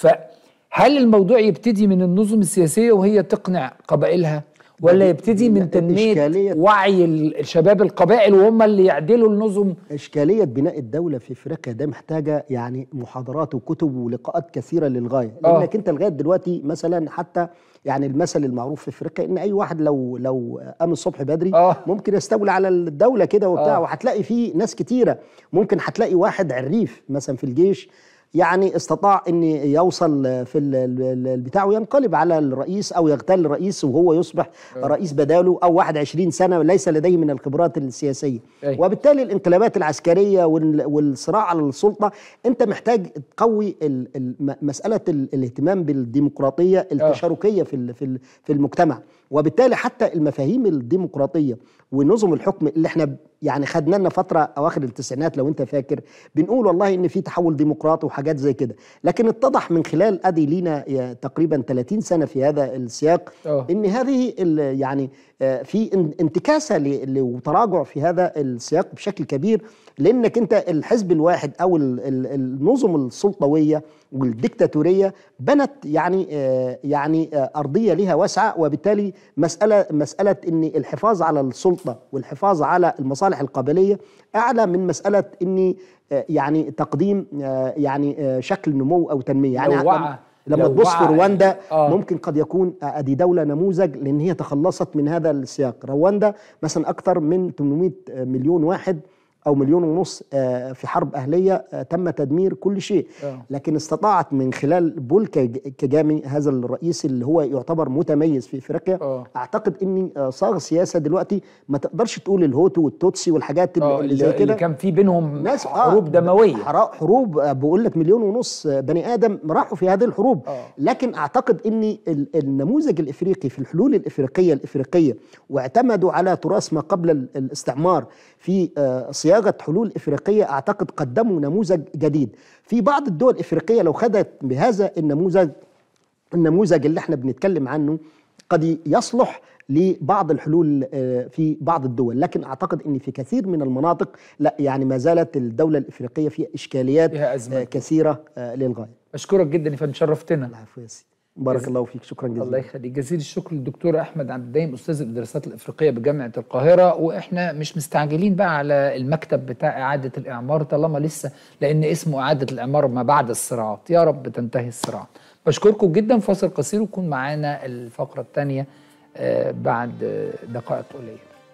فهل الموضوع يبتدي من النظم السياسيه وهي تقنع قبائلها ولا يبتدي من تنميه إشكالية- وعي ال- الشباب القبائل وهم اللي يعدلوا النظم إشكالية بناء الدولة في أفريقيا ده محتاجة يعني محاضرات وكتب ولقاءات كثيرة للغاية آه. لأنك أنت لغاية دلوقتي مثلا حتى يعني المثل المعروف في أفريقيا إن أي واحد لو لو قام الصبح بدري آه. ممكن يستولي على الدولة كده وبتاع آه. وهتلاقي فيه ناس كتيرة ممكن هتلاقي واحد عريف مثلا في الجيش يعني استطاع ان يوصل في ال- ال- البتاع وينقلب على الرئيس او يغتال الرئيس وهو يصبح آه. رئيس بداله او واحد عشرين سنه ليس لديه من الخبرات السياسيه أي. وبالتالي الانقلابات العسكريه وال- والصراع على السلطه انت محتاج تقوي ال- ال- م- مساله ال- الاهتمام بالديمقراطيه التشاركيه في ال- في ال- في المجتمع وبالتالي حتى المفاهيم الديمقراطيه ونظم الحكم اللي احنا يعني خدنا لنا فتره اواخر التسعينات لو انت فاكر بنقول والله ان في تحول ديمقراطي وحاجات زي كده لكن اتضح من خلال ادي لينا يا تقريبا 30 سنه في هذا السياق آه. ان هذه ال- يعني آه، في ان- انتكاسه ل- ل- وتراجع في هذا السياق بشكل كبير لانك انت الحزب الواحد او ال- ال- النظم السلطويه والديكتاتوريه بنت يعني آه، يعني آه، ارضيه لها واسعه وبالتالي مساله مساله ان الحفاظ على السلطه والحفاظ على المصالح القبليه اعلى من مساله اني آه، يعني تقديم آه، يعني آه، شكل نمو او تنميه يعني لو وعى- لما لو تبص في وعى- رواندا آه. ممكن قد يكون ادي دوله نموذج لان هي تخلصت من هذا السياق رواندا مثلا اكثر من 800 مليون واحد او مليون ونص آه، في حرب اهليه آه، تم تدمير كل شيء آه. لكن استطاعت من خلال بول كج- كجامي هذا الرئيس اللي هو يعتبر متميز في افريقيا آه. اعتقد اني آه، صاغ سياسه دلوقتي ما تقدرش تقول الهوتو والتوتسي والحاجات اللي, آه، اللي اللي, زي كده اللي كان في بينهم ناس حروب دمويه حرا- حروب آه، بقول لك مليون ونص آه، بني ادم راحوا في هذه الحروب آه. لكن اعتقد ان ال- النموذج الافريقي في الحلول الافريقيه الافريقيه واعتمدوا على تراث ما قبل ال- الاستعمار في آه، صياغه حلول افريقيه اعتقد قدموا نموذج جديد في بعض الدول الافريقيه لو خدت بهذا النموذج النموذج اللي احنا بنتكلم عنه قد يصلح لبعض الحلول آه، في بعض الدول لكن اعتقد ان في كثير من المناطق لا يعني ما زالت الدوله الافريقيه فيها اشكاليات فيها أزمات. آه، كثيره آه، للغايه اشكرك جدا يا فندم شرفتنا العفو يا سيدي بارك الله فيك شكرا جزيلا الله يخليك جزيل الشكر للدكتور احمد عبد الدايم استاذ الدراسات الافريقيه بجامعه القاهره واحنا مش مستعجلين بقى على المكتب بتاع اعاده الاعمار طالما لسه لان اسمه اعاده الاعمار ما بعد الصراعات يا رب تنتهي الصراعات بشكركم جدا فاصل قصير ويكون معانا الفقره الثانيه بعد آه، دقائق قليله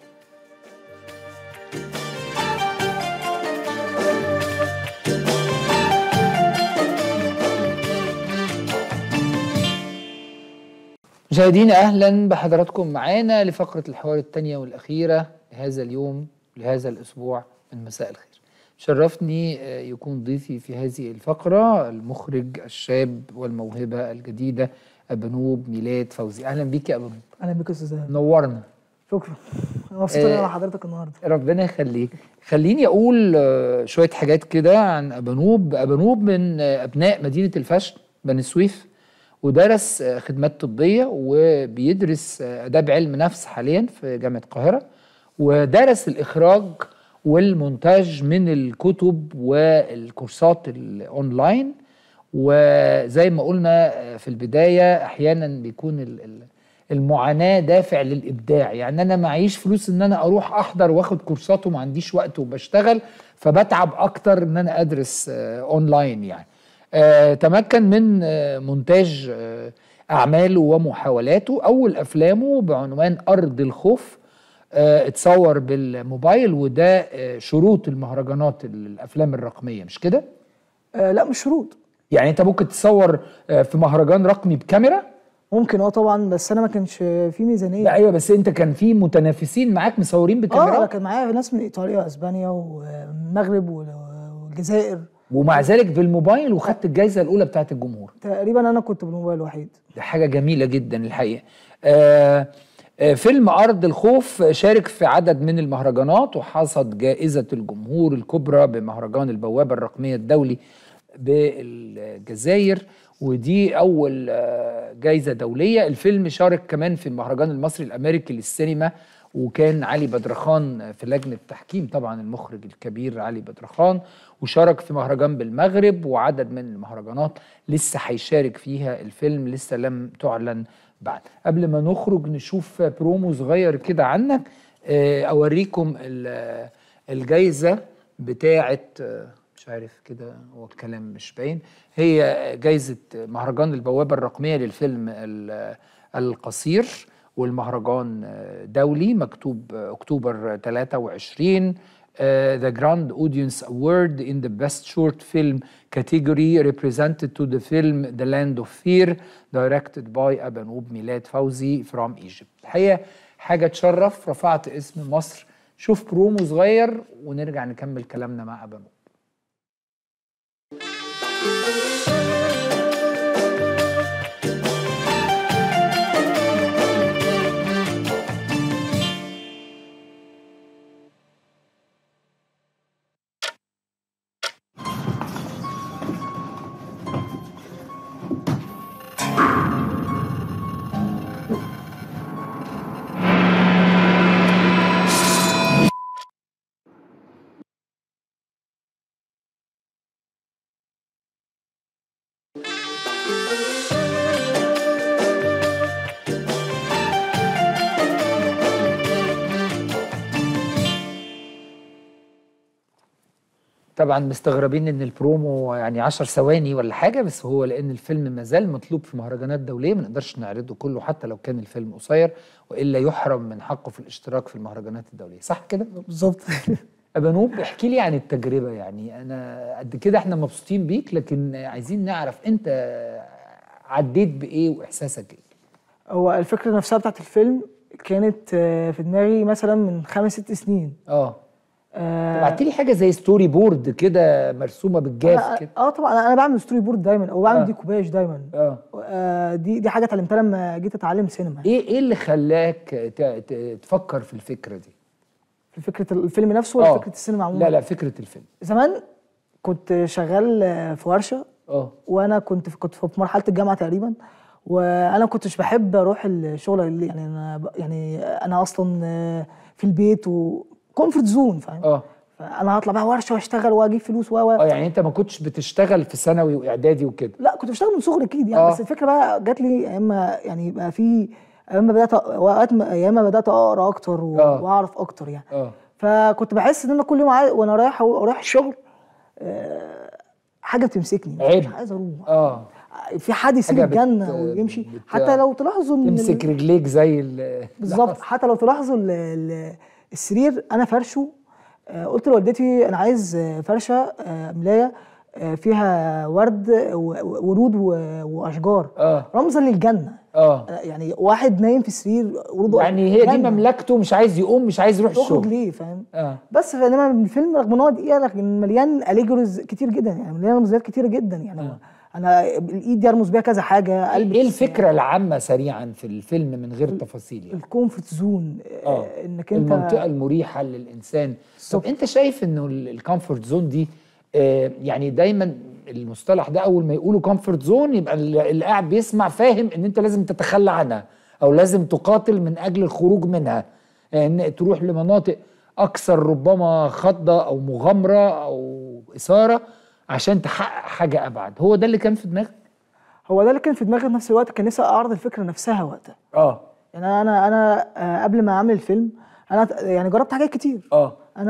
مشاهدينا اهلا بحضراتكم معانا لفقره الحوار الثانيه والاخيره لهذا اليوم لهذا الاسبوع من مساء الخير شرفني آه، يكون ضيفي في هذه الفقره المخرج الشاب والموهبه الجديده ابنوب ميلاد فوزي اهلا بيك يا ابنوب اهلا بك يا استاذ إيهاب. نورنا شكرا أنا مبسوط ان انا آه، مع حضرتك النهارده ربنا يخليك خليني اقول آه، شويه حاجات كده عن ابنوب ابنوب من آه، ابناء مدينه الفشل بني سويف ودرس آه، خدمات طبيه وبيدرس آه، اداب علم نفس حاليا في جامعه القاهره ودرس الاخراج والمونتاج من الكتب والكورسات الاونلاين وزي ما قلنا آه، في البدايه احيانا بيكون ال- ال- المعاناه دافع للابداع يعني انا معيش فلوس ان انا اروح احضر واخد كورسات وما عنديش وقت وبشتغل فبتعب اكتر ان انا ادرس آه، اونلاين يعني آه، تمكن من آه، مونتاج آه، اعماله ومحاولاته اول افلامه بعنوان ارض الخوف آه، اتصور بالموبايل وده آه، شروط المهرجانات الافلام الرقميه مش كده آه لا مش شروط يعني انت ممكن تصور آه، في مهرجان رقمي بكاميرا ممكن اه طبعا بس انا ما كانش في ميزانيه لا ايوه بس انت كان في متنافسين معاك مصورين اه بكاميرا كان معايا ناس من ايطاليا واسبانيا والمغرب وال- والجزائر ومع ذلك بالموبايل وخدت الجائزه الاولى بتاعت الجمهور تقريبا انا كنت بالموبايل الوحيد دي حاجه جميله جدا الحقيقه آه آه، فيلم أرض الخوف شارك في عدد من المهرجانات وحصد جائزة الجمهور الكبرى بمهرجان البوابة الرقمية الدولي بالجزائر ودي أول آه، جائزة دولية الفيلم شارك كمان في المهرجان المصري الأمريكي للسينما وكان علي بدرخان في لجنة تحكيم طبعا المخرج الكبير علي بدرخان وشارك في مهرجان بالمغرب وعدد من المهرجانات لسه هيشارك فيها الفيلم لسه لم تعلن بعد قبل ما نخرج نشوف برومو صغير كده عنك آه، اوريكم ال- الجايزه بتاعه آه، مش عارف كده هو الكلام مش باين هي جايزه مهرجان البوابه الرقميه للفيلم ال- القصير والمهرجان آه، دولي مكتوب آه، اكتوبر 23 Uh, the Grand Audience Award in the Best Short Film category represented to the film The Land of Fear directed by أبانوب ميلاد فوزي from Egypt. الحقيقة حاجة تشرف رفعت اسم مصر شوف برومو صغير ونرجع نكمل كلامنا مع أبانوب. طبعا مستغربين ان البرومو يعني 10 ثواني ولا حاجه بس هو لان الفيلم ما زال مطلوب في مهرجانات دوليه ما نقدرش نعرضه كله حتى لو كان الفيلم قصير والا يحرم من حقه في الاشتراك في المهرجانات الدوليه صح كده بالظبط ابانوب احكي لي عن التجربه يعني انا قد كده احنا مبسوطين بيك لكن عايزين نعرف انت عديت بايه واحساسك ايه هو الفكره نفسها بتاعت الفيلم كانت آه، في دماغي مثلا من خمس ست سنين اه آه، بعت لي حاجه زي ستوري بورد كده مرسومه بالجاف أنا- كده اه طبعا انا بعمل ستوري بورد دايما او بعمل آه. ديكوباج دايما اه آه، دي دي حاجه اتعلمتها لما جيت اتعلم سينما ايه ايه اللي خلاك ت- ت- تفكر في الفكره دي في فكره الفيلم نفسه ولا آه. فكره السينما عموما لا لا فكره الفيلم زمان كنت شغال آه، في ورشه اه وانا كنت في كنت في مرحله الجامعه تقريبا وانا ما كنتش بحب اروح الشغل اللي- يعني انا ب- يعني انا اصلا آه، في البيت وكومفورت زون فاهم اه فانا هطلع بقى ورشه واشتغل واجيب فلوس و و اه يعني انت ما كنتش بتشتغل في ثانوي واعدادي وكده لا كنت بشتغل من صغري اكيد يعني آه. بس الفكره بقى جات لي يا اما يعني بقى في يا اما بدات اوقات ما- يا اما بدات اقرا اكتر و- آه. واعرف اكتر يعني اه فكنت بحس ان انا كل يوم عاي- وانا رايح رايح الشغل آه، حاجه بتمسكني عيب. مش عايز اروح اه في حد يسيب حاجة بت- الجنه ويمشي بت- حتى لو تلاحظوا ان تمسك ال- رجليك زي ال بالظبط حتى لو تلاحظوا ال- ال- السرير انا فرشه آه، قلت لوالدتي انا عايز آه، فرشه آه، ملايه آه، فيها ورد و- و- ورود و- واشجار اه رمزا للجنه اه آه، يعني واحد نايم في السرير ورود يعني هي دي جنة. مملكته مش عايز يقوم مش عايز يروح تخرج الشغل ليه فاهم اه بس فانما الفيلم رغم ان هو دقيقه لكن مليان اليجوريز كتير جدا يعني مليان رمزيات كتيره جدا يعني آه. انا الايد دي ارمز بيها كذا حاجه قلب ايه الفكره العامه سريعا في الفيلم من غير تفاصيل يعني الكومفورت زون اه انك انت المنطقه المريحه للانسان طب انت شايف انه الكومفورت زون دي آه يعني دايما المصطلح ده اول ما يقولوا كومفورت زون يبقى اللي اللي قاعد بيسمع فاهم ان انت لازم تتخلى عنها او لازم تقاتل من اجل الخروج منها ان تروح لمناطق اكثر ربما خضه او مغامره او اثاره عشان تحقق حاجه ابعد هو ده اللي كان في دماغك هو ده اللي كان في دماغي في نفس الوقت كان نفسي اعرض الفكره نفسها وقتها اه يعني انا انا انا آه، قبل ما اعمل الفيلم انا ت- يعني جربت حاجات كتير اه انا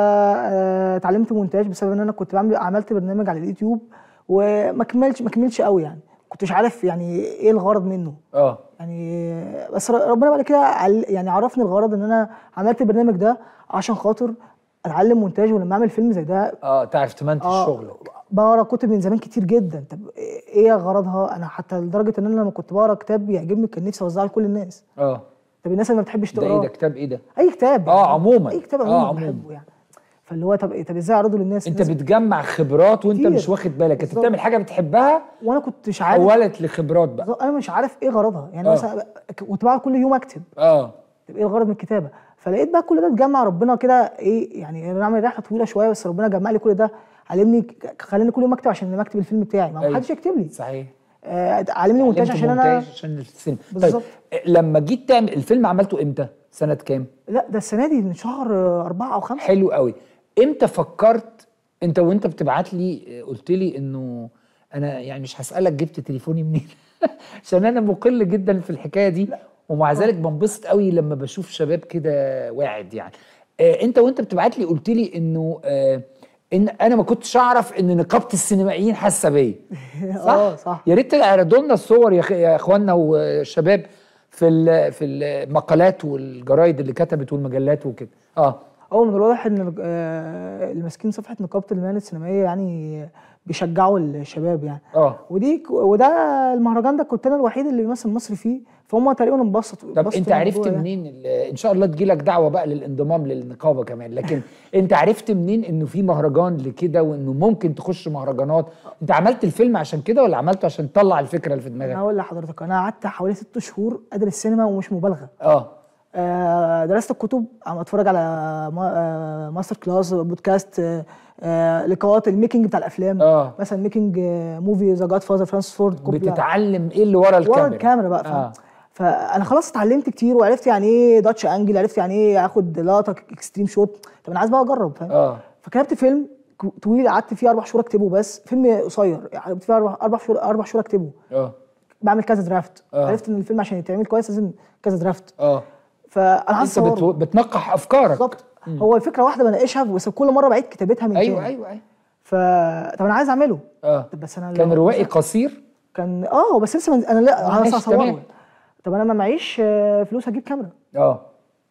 آه، اتعلمت مونتاج بسبب ان انا كنت بعمل عملت برنامج على اليوتيوب وما كملش ما كملش قوي يعني كنتش عارف يعني ايه الغرض منه اه يعني بس ر- ربنا بعد كده عل- يعني عرفني الغرض ان انا عملت البرنامج ده عشان خاطر اتعلم مونتاج ولما اعمل فيلم زي ده اه تعرف تمنتج آه، شغلك بقرا كتب من زمان كتير جدا طب ايه غرضها انا حتى لدرجه ان انا لما كنت بقرا كتاب بيعجبني كان نفسي اوزعه لكل الناس اه طب الناس اللي ما بتحبش ده ايه تقراه ده كتاب ايه ده اي كتاب اه عموما اي كتاب اه عموما عموما بحبه يعني فاللي هو طب طب ازاي اعرضه للناس انت الناس بتجمع خبرات وانت كتير. مش واخد بالك انت بالظبط. بتعمل حاجه بتحبها وانا كنتش عارف حولت لخبرات بقى بالظبط، انا مش عارف ايه غرضها يعني آه. مثلا كنت بقعد كل يوم اكتب اه طب ايه الغرض من الكتابه فلقيت بقى كل ده اتجمع ربنا كده ايه يعني انا عامل رحله طويله شويه بس ربنا جمع لي كل ده علمني ك- خلاني كل يوم اكتب عشان لما اكتب الفيلم بتاعي ما أيوة. حدش يكتب لي صحيح آه علمني مونتاج علمت عشان انا مونتاج عشان السينما بالظبط. طيب لما جيت تعمل الفيلم عملته امتى سنه كام لا ده السنه دي من شهر آه، أربعة او خمسة حلو قوي امتى فكرت انت وانت بتبعت لي قلت لي انه انا يعني مش هسالك جبت تليفوني منين عشان انا مقل جدا في الحكايه دي ومع ذلك بنبسط قوي لما بشوف شباب كده واعد يعني آه انت وانت بتبعت لي قلت لي انه آه ان انا ما كنتش اعرف ان نقابه السينمائيين حاسه بيا اه صح يا ريت تعرضوا لنا الصور يا, أخ- يا اخواننا والشباب في ال- في المقالات والجرايد اللي كتبت والمجلات وكده اه هو من الواضح ان آه، اللي ماسكين صفحه نقابه المهن السينمائيه يعني بيشجعوا الشباب يعني اه ودي ك- وده المهرجان ده كنت انا الوحيد اللي بيمثل مصر فيه فهم تقريبا انبسطوا طب انبسطوا انت من عرفت الموضوع يعني. منين ال- ان شاء الله تجيلك دعوه بقى للانضمام للنقابه كمان لكن انت عرفت منين انه في مهرجان لكده وانه ممكن تخش مهرجانات انت عملت الفيلم عشان كده ولا عملته عشان تطلع الفكره اللي في انا دماغك هقول لحضرتك انا قعدت حوالي ست شهور ادرس سينما ومش مبالغه اه آه، درست الكتب عم اتفرج على ما- آه، ماستر كلاس بودكاست آه، آه، لقاءات الميكنج بتاع الافلام اه مثلا ميكنج آه، موفي ذا جاد فازر فرانسيس فورد كوبلا بتتعلم ايه اللي ورا الكاميرا ورا الكاميرا بقى فاهم آه. فانا خلاص اتعلمت كتير وعرفت يعني ايه داتش انجل عرفت يعني ايه اخد لقطه اكستريم شوت طب انا عايز بقى اجرب فاهم اه فكتبت فيلم ك- طويل قعدت فيه اربع شهور اكتبه بس فيلم قصير يعني قعدت فيه اربع اربع شهور اربع شهور اكتبه اه بعمل كذا درافت آه. عرفت ان الفيلم عشان يتعمل كويس لازم كذا درافت اه فانا عايز انت اصوره بت- بتنقح افكارك بالظبط هو الفكره واحده بناقشها بس كل مره بعيد كتابتها من ايوه تاني. ايوه ايوه ف طب انا عايز اعمله اه طب بس انا كان لو- روائي قصير كان اه بس لسه من... انا لا انا لسه ماشي، تمام. هصوره طب انا ما معيش آه، فلوس اجيب كاميرا اه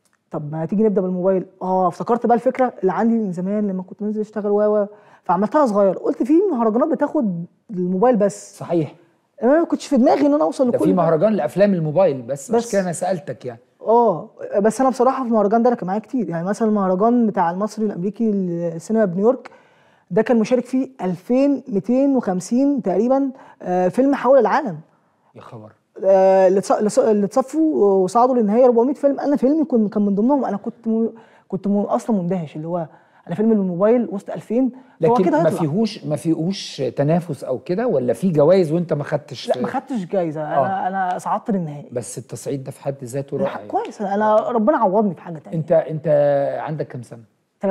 طب ما تيجي نبدا بالموبايل اه افتكرت بقى الفكره اللي عندي من زمان لما كنت بنزل اشتغل و و فعملتها صغير قلت في مهرجانات بتاخد الموبايل بس صحيح انا ما كنتش في دماغي ان انا اوصل ده لكل في مهرجان لافلام الموبايل بس, بس بس. كده انا سالتك يعني اه بس انا بصراحه في المهرجان ده انا كان معايا كتير يعني مثلا المهرجان بتاع المصري الامريكي للسينما بنيويورك ده كان مشارك فيه 2250 تقريبا آه، فيلم حول العالم يا خبر آه، اللي اتص- اللي ص- اللي اتصفوا وصعدوا للنهايه 400 فيلم انا فيلمي كن- كان من ضمنهم انا كنت م... كنت م... اصلا مندهش اللي هو انا فيلم بالموبايل وسط 2000 هو لكن كده ما هيطلع. فيهوش ما فيهوش تنافس او كده ولا في جوائز وانت ما خدتش لا ما خدتش جايزه انا انا صعدت للنهائي بس التصعيد ده في حد ذاته رائع يعني. كويس انا ربنا عوضني في حاجه تانية انت انت عندك كام سنه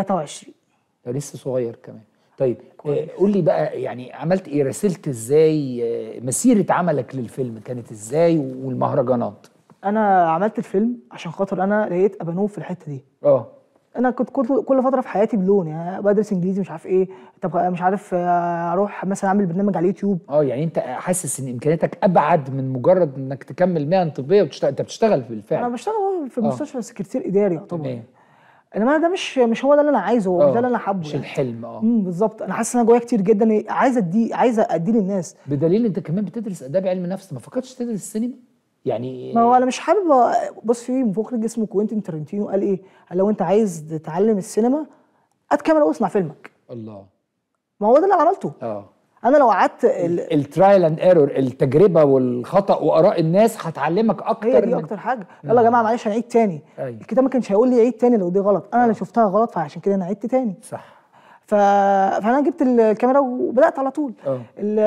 23 انت لسه صغير كمان طيب آه، قول لي بقى يعني عملت ايه رسلت ازاي آه، مسيره عملك للفيلم كانت ازاي والمهرجانات انا عملت الفيلم عشان خاطر انا لقيت ابانوب في الحته دي اه انا كنت كل كل فتره في حياتي بلون يعني بدرس انجليزي مش عارف ايه طب مش عارف آه، اروح مثلا اعمل برنامج على اليوتيوب اه يعني انت حاسس ان امكانياتك ابعد من مجرد انك تكمل مهن طبيه وتشتغل انت بتشتغل بالفعل انا بشتغل في آه. مستشفى سكرتير اداري يعتبر تمام انما أنا ده مش مش هو ده اللي انا عايزه هو آه، مش ده اللي انا حابه مش يعني. الحلم اه امم بالظبط انا حاسس ان انا جوايا كتير جدا إيه، عايز ادي عايز ادي للناس بدليل انت كمان بتدرس اداب علم نفس ما فكرتش تدرس سينما يعني ما هو انا مش حابب أ- بص في مخرج اسمه كوينتين تارنتينو قال ايه قال لو انت عايز تتعلم السينما هات كاميرا واسمع فيلمك الله ما هو ده اللي أنا عملته اه انا لو قعدت ال- الترايل اند ايرور التجربه والخطا واراء الناس هتعلمك اكتر هي دي من- اكتر حاجه يلا يا جماعه معلش هنعيد تاني أيوة. الكتاب ما كانش هيقول لي عيد تاني لو دي غلط انا اللي شفتها غلط فعشان كده انا عدت تاني صح ف... فانا جبت ال- الكاميرا وبدات على طول اه ال-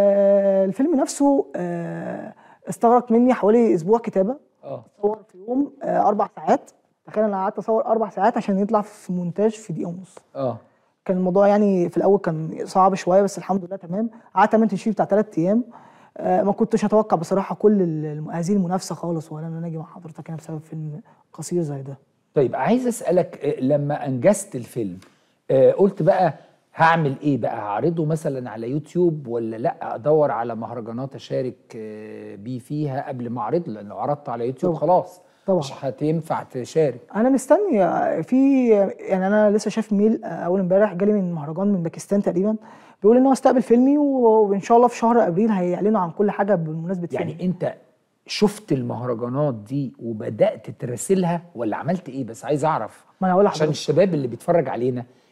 الفيلم نفسه آه، استغرق مني حوالي اسبوع كتابه اه صور في يوم آه، اربع ساعات تخيل انا قعدت اصور اربع ساعات عشان يطلع في مونتاج في دقيقه ونص اه كان الموضوع يعني في الاول كان صعب شويه بس الحمد لله تمام قعدت اعمل تشريف بتاع ثلاث ايام آه، ما كنتش اتوقع بصراحه كل ال- هذه المنافسه خالص ولا ان انا اجي مع حضرتك هنا بسبب فيلم قصير زي ده طيب عايز اسالك آه، لما انجزت الفيلم آه، قلت بقى هعمل ايه بقى هعرضه مثلا على يوتيوب ولا لا ادور على مهرجانات اشارك آه، بيه فيها قبل ما اعرضه لان لو عرضت على يوتيوب طبعا. خلاص طبعا. مش هتنفع تشارك انا مستني آه، في يعني انا لسه شايف ميل آه، اول امبارح جالي من مهرجان من باكستان تقريبا بيقول ان هو استقبل فيلمي وان شاء الله في شهر ابريل هيعلنوا عن كل حاجه بمناسبه فيلمي يعني انت شفت المهرجانات دي وبدات تراسلها ولا عملت ايه بس عايز اعرف ما انا هقول عشان لحضرتك الشباب اللي بيتفرج علينا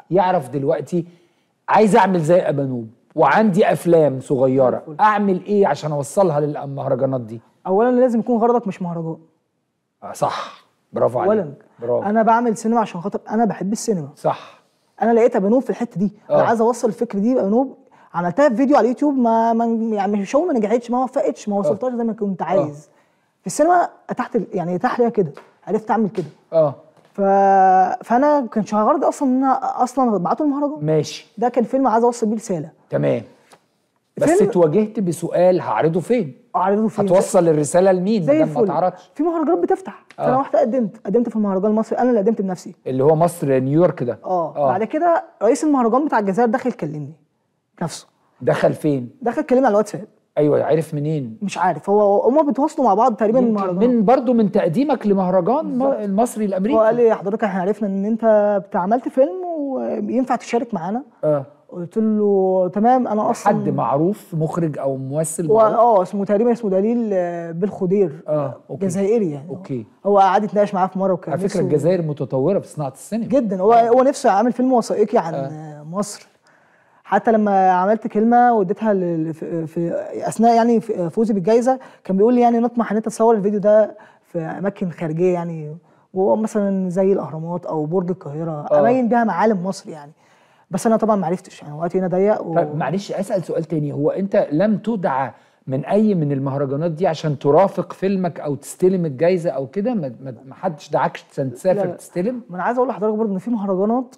يعرف دلوقتي عايز اعمل زي ابانوب وعندي افلام صغيره اعمل ايه عشان اوصلها للمهرجانات دي اولا لازم يكون غرضك مش مهرجان آه صح برافو عليك اولا برافو انا بعمل سينما عشان خاطر انا بحب السينما صح انا لقيت ابانوب في الحته دي آه. انا عايز اوصل الفكره دي بابانوب عملتها في فيديو على اليوتيوب ما, ما يعني مش هو ما نجحتش ما وفقتش ما وصلتهاش زي ما كنت عايز في السينما تحت يعني اتاح ليا كده عرفت اعمل كده اه ف... فانا كانش غرضي اصلا ان انا اصلا ابعته المهرجان ماشي ده كان فيلم عايز اوصل بيه رساله تمام بس فيلم- اتواجهت بسؤال هعرضه فين اعرضه فين هتوصل الرساله لمين زي ما دام ما الفل اتعرضش في مهرجانات بتفتح آه. فانا رحت قدمت قدمت في المهرجان المصري انا اللي قدمت بنفسي اللي هو مصر نيويورك ده اه بعد كده رئيس المهرجان بتاع الجزائر دخل كلمني نفسه دخل فين دخل كلمني على الواتساب ايوه عرف منين مش عارف هو هما بيتواصلوا مع بعض تقريبا يمكن المهرجان من برضو من تقديمك لمهرجان م- المصري الامريكي هو قال لي حضرتك احنا عرفنا ان انت بتاع عملت فيلم وينفع تشارك معانا اه قلت له تمام انا اصلا حد معروف مخرج او ممثل هو معروف اه اسمه تقريبا اسمه دليل آه، بالخضير اه اوكي جزائري يعني اوكي هو قعد يتناقش معاه في مره وكان على فكره نفسه- الجزائر متطوره في صناعه السينما جدا هو هو نفسه يعمل فيلم وثائقي عن آه. مصر حتى لما عملت كلمه واديتها لل- في, في اثناء يعني في- فوزي بالجائزه كان بيقول لي يعني نطمح ان انت تصور الفيديو ده في اماكن خارجيه يعني وهو مثلا زي الاهرامات او برج القاهره آه. امين بيها معالم مصر يعني بس انا طبعا ما عرفتش يعني وقتي هنا ضيق و... طيب معلش اسال سؤال تاني هو انت لم تدعى من اي من المهرجانات دي عشان ترافق فيلمك او تستلم الجائزه او كده ما ما- ما حدش دعاكش عشان لا، تسافر لا. تستلم ما انا عايز اقول لحضرتك برضه ان في مهرجانات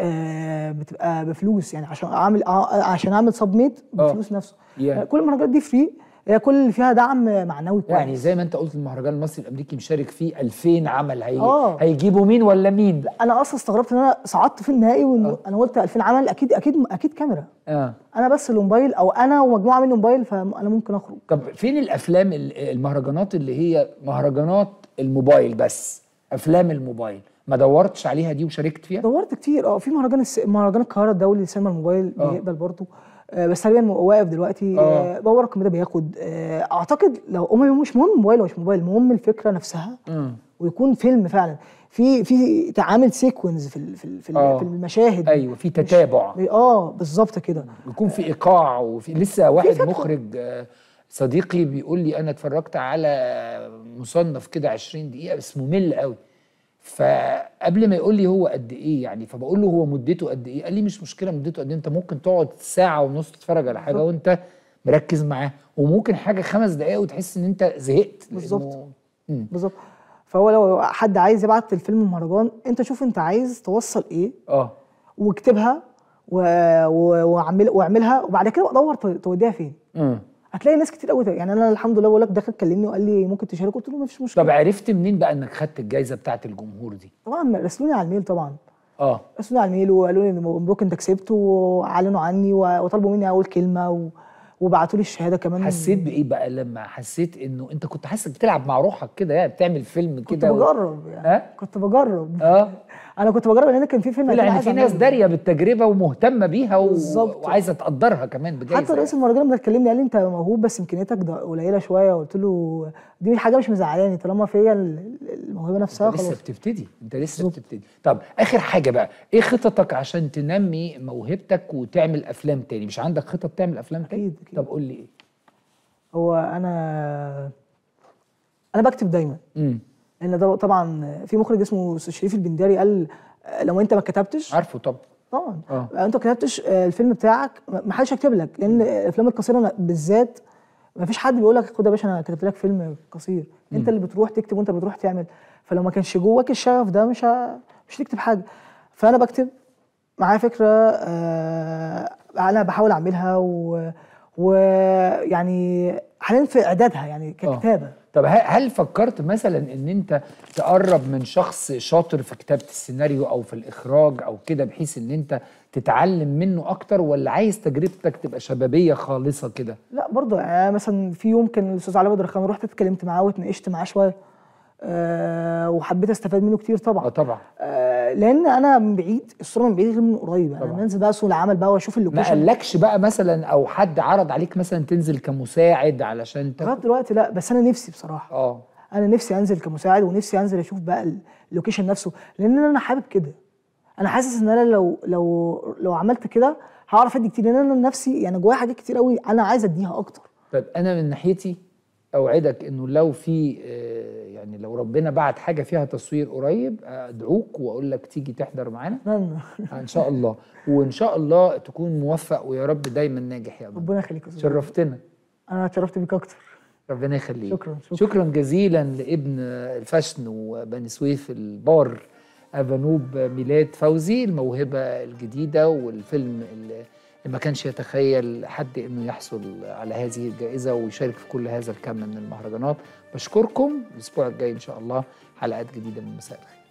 آه بتبقى بفلوس يعني عشان اعمل آه عشان اعمل سبميت بفلوس نفسه يعني. آه كل المهرجانات دي فري هي كل اللي فيها دعم معنوي كويس يعني زي ما انت قلت المهرجان المصري الامريكي مشارك فيه 2000 عمل هيجي آه. هيجيبوا مين ولا مين انا اصلا استغربت ان انا صعدت في النهائي وان انا قلت 2000 عمل اكيد اكيد اكيد كاميرا اه انا بس اللي موبايل او انا ومجموعه مني موبايل فانا ممكن اخرج طب فين الافلام ال- المهرجانات اللي هي مهرجانات الموبايل بس افلام الموبايل ما دورتش عليها دي وشاركت فيها دورت كتير اه في مهرجان الس... مهرجان القاهره الدولي لسينما الموبايل آه. بيقبل برضه آه بس تقريبا واقف دلوقتي آه. آه بور رقم ده بياخد آه اعتقد لو هم مش مهم موبايل ولا مش موبايل المهم الفكره نفسها مم. ويكون فيلم فعلا في في تعامل سيكونز في ال- في ال- في, آه. ال- في المشاهد ايوه في تتابع اه بالظبط كده يكون في ايقاع وفي لسه واحد فكرة. مخرج آه، صديقي بيقول لي انا اتفرجت على مصنف كده 20 دقيقه بس ممل قوي فقبل ما يقول لي هو قد ايه يعني فبقول له هو مدته قد ايه قال لي مش مشكله مدته قد ايه انت ممكن تقعد ساعه ونص تتفرج على حاجه وانت مركز معاه وممكن حاجه خمس دقائق وتحس ان انت زهقت لأنه- بالظبط مم. بالظبط فهو لو حد عايز يبعت الفيلم المهرجان انت شوف انت عايز توصل ايه اه واكتبها و... و... واعمل واعملها وبعد كده ادور ت- توديها فين مم. هتلاقي ناس كتير قوي يعني انا الحمد لله بقول لك دخل كلمني وقال لي ممكن تشارك قلت له مفيش مشكله طب عرفت منين بقى انك خدت الجائزه بتاعت الجمهور دي طبعا رسلوني على الميل طبعا اه رسلوني على الميل وقالوا لي مبروك انت كسبت واعلنوا عني و- وطلبوا مني اول كلمه و... وبعتوا لي الشهاده كمان حسيت بايه بقى لما حسيت انه انت كنت حاسس بتلعب مع روحك كده يعني بتعمل فيلم كنت كده و- بجرب يعني ها كنت بجرب اه انا كنت بجرب لان كان في فيلم طلع أكيد ان عايز في ناس أعمله. داريه بالتجربه ومهتمه بيها و... بالظبط. وعايزه تقدرها كمان بجائزه حتى رئيس المهرجان لما كلمني قال لي انت موهوب بس امكانياتك ده قليله شويه قلت له دي حاجه مش مزعلاني طالما فيا ال- الموهبه نفسها انت لسه خلاص بتبتدي انت لسه بتبتدي طب اخر حاجه بقى ايه خططك عشان تنمي موهبتك وتعمل افلام تاني مش عندك خطط تعمل افلام تاني أكيد، أكيد. طب قول لي ايه هو انا انا بكتب دايما امم لان ده طبعا في مخرج اسمه أستاذ شريف البنداري قال لو انت ما كتبتش عارفه طبعا طبعا اه لو انت ما كتبتش آه، الفيلم بتاعك ما حدش هيكتب لك لان الافلام القصيره بالذات ما فيش حد بيقول لك خد يا باشا انا كتبت لك فيلم قصير انت اللي بتروح تكتب وانت بتروح تعمل فلو ما كانش جواك الشغف ده مش ه... مش هتكتب حاجه فانا بكتب معايا فكره آه انا بحاول اعملها و ويعني حاليا في اعدادها يعني ككتابه طب ه- هل فكرت مثلا ان انت تقرب من شخص شاطر في كتابه السيناريو او في الاخراج او كده بحيث ان انت تتعلم منه اكتر ولا عايز تجربتك تبقى شبابيه خالصه كده لا برضه يعني أنا مثلا في يوم كان الاستاذ علي بدر خان رحت اتكلمت معاه واتناقشت معاه شويه أه وحبيت استفاد منه كتير طبعا اه طبعا أه لان انا من بعيد الصوره من بعيد غير من قريب انا طبعا. بنزل بقى سوق العمل بقى واشوف ما اللوكيشن قالكش بقى مثلا او حد عرض عليك مثلا تنزل كمساعد علشان لغايه تاخد دلوقتي لا بس انا نفسي بصراحه اه انا نفسي انزل كمساعد ونفسي انزل اشوف بقى ال- اللوكيشن نفسه لان انا حابب كده انا حاسس ان انا لو لو لو عملت كده هعرف ادي كتير لان انا نفسي يعني جوايا حاجات كتير قوي انا عايز اديها اكتر طيب انا من ناحيتي اوعدك انه لو في آه، يعني لو ربنا بعت حاجه فيها تصوير قريب ادعوك واقول لك تيجي تحضر معانا ان شاء الله وان شاء الله تكون موفق ويا رب دايما ناجح يا ابو ربنا يخليك يا أستاذ شرفتنا انا اتشرفت بيك اكتر ربنا يخليك شكراً، شكراً. شكرا جزيلا لابن الفشن وبني سويف البار افانوب ميلاد فوزي الموهبه الجديده والفيلم اللي ما كانش يتخيل حد انه يحصل على هذه الجائزه ويشارك في كل هذا الكم من المهرجانات بشكركم الاسبوع الجاي ان شاء الله حلقات جديده من مساء الخير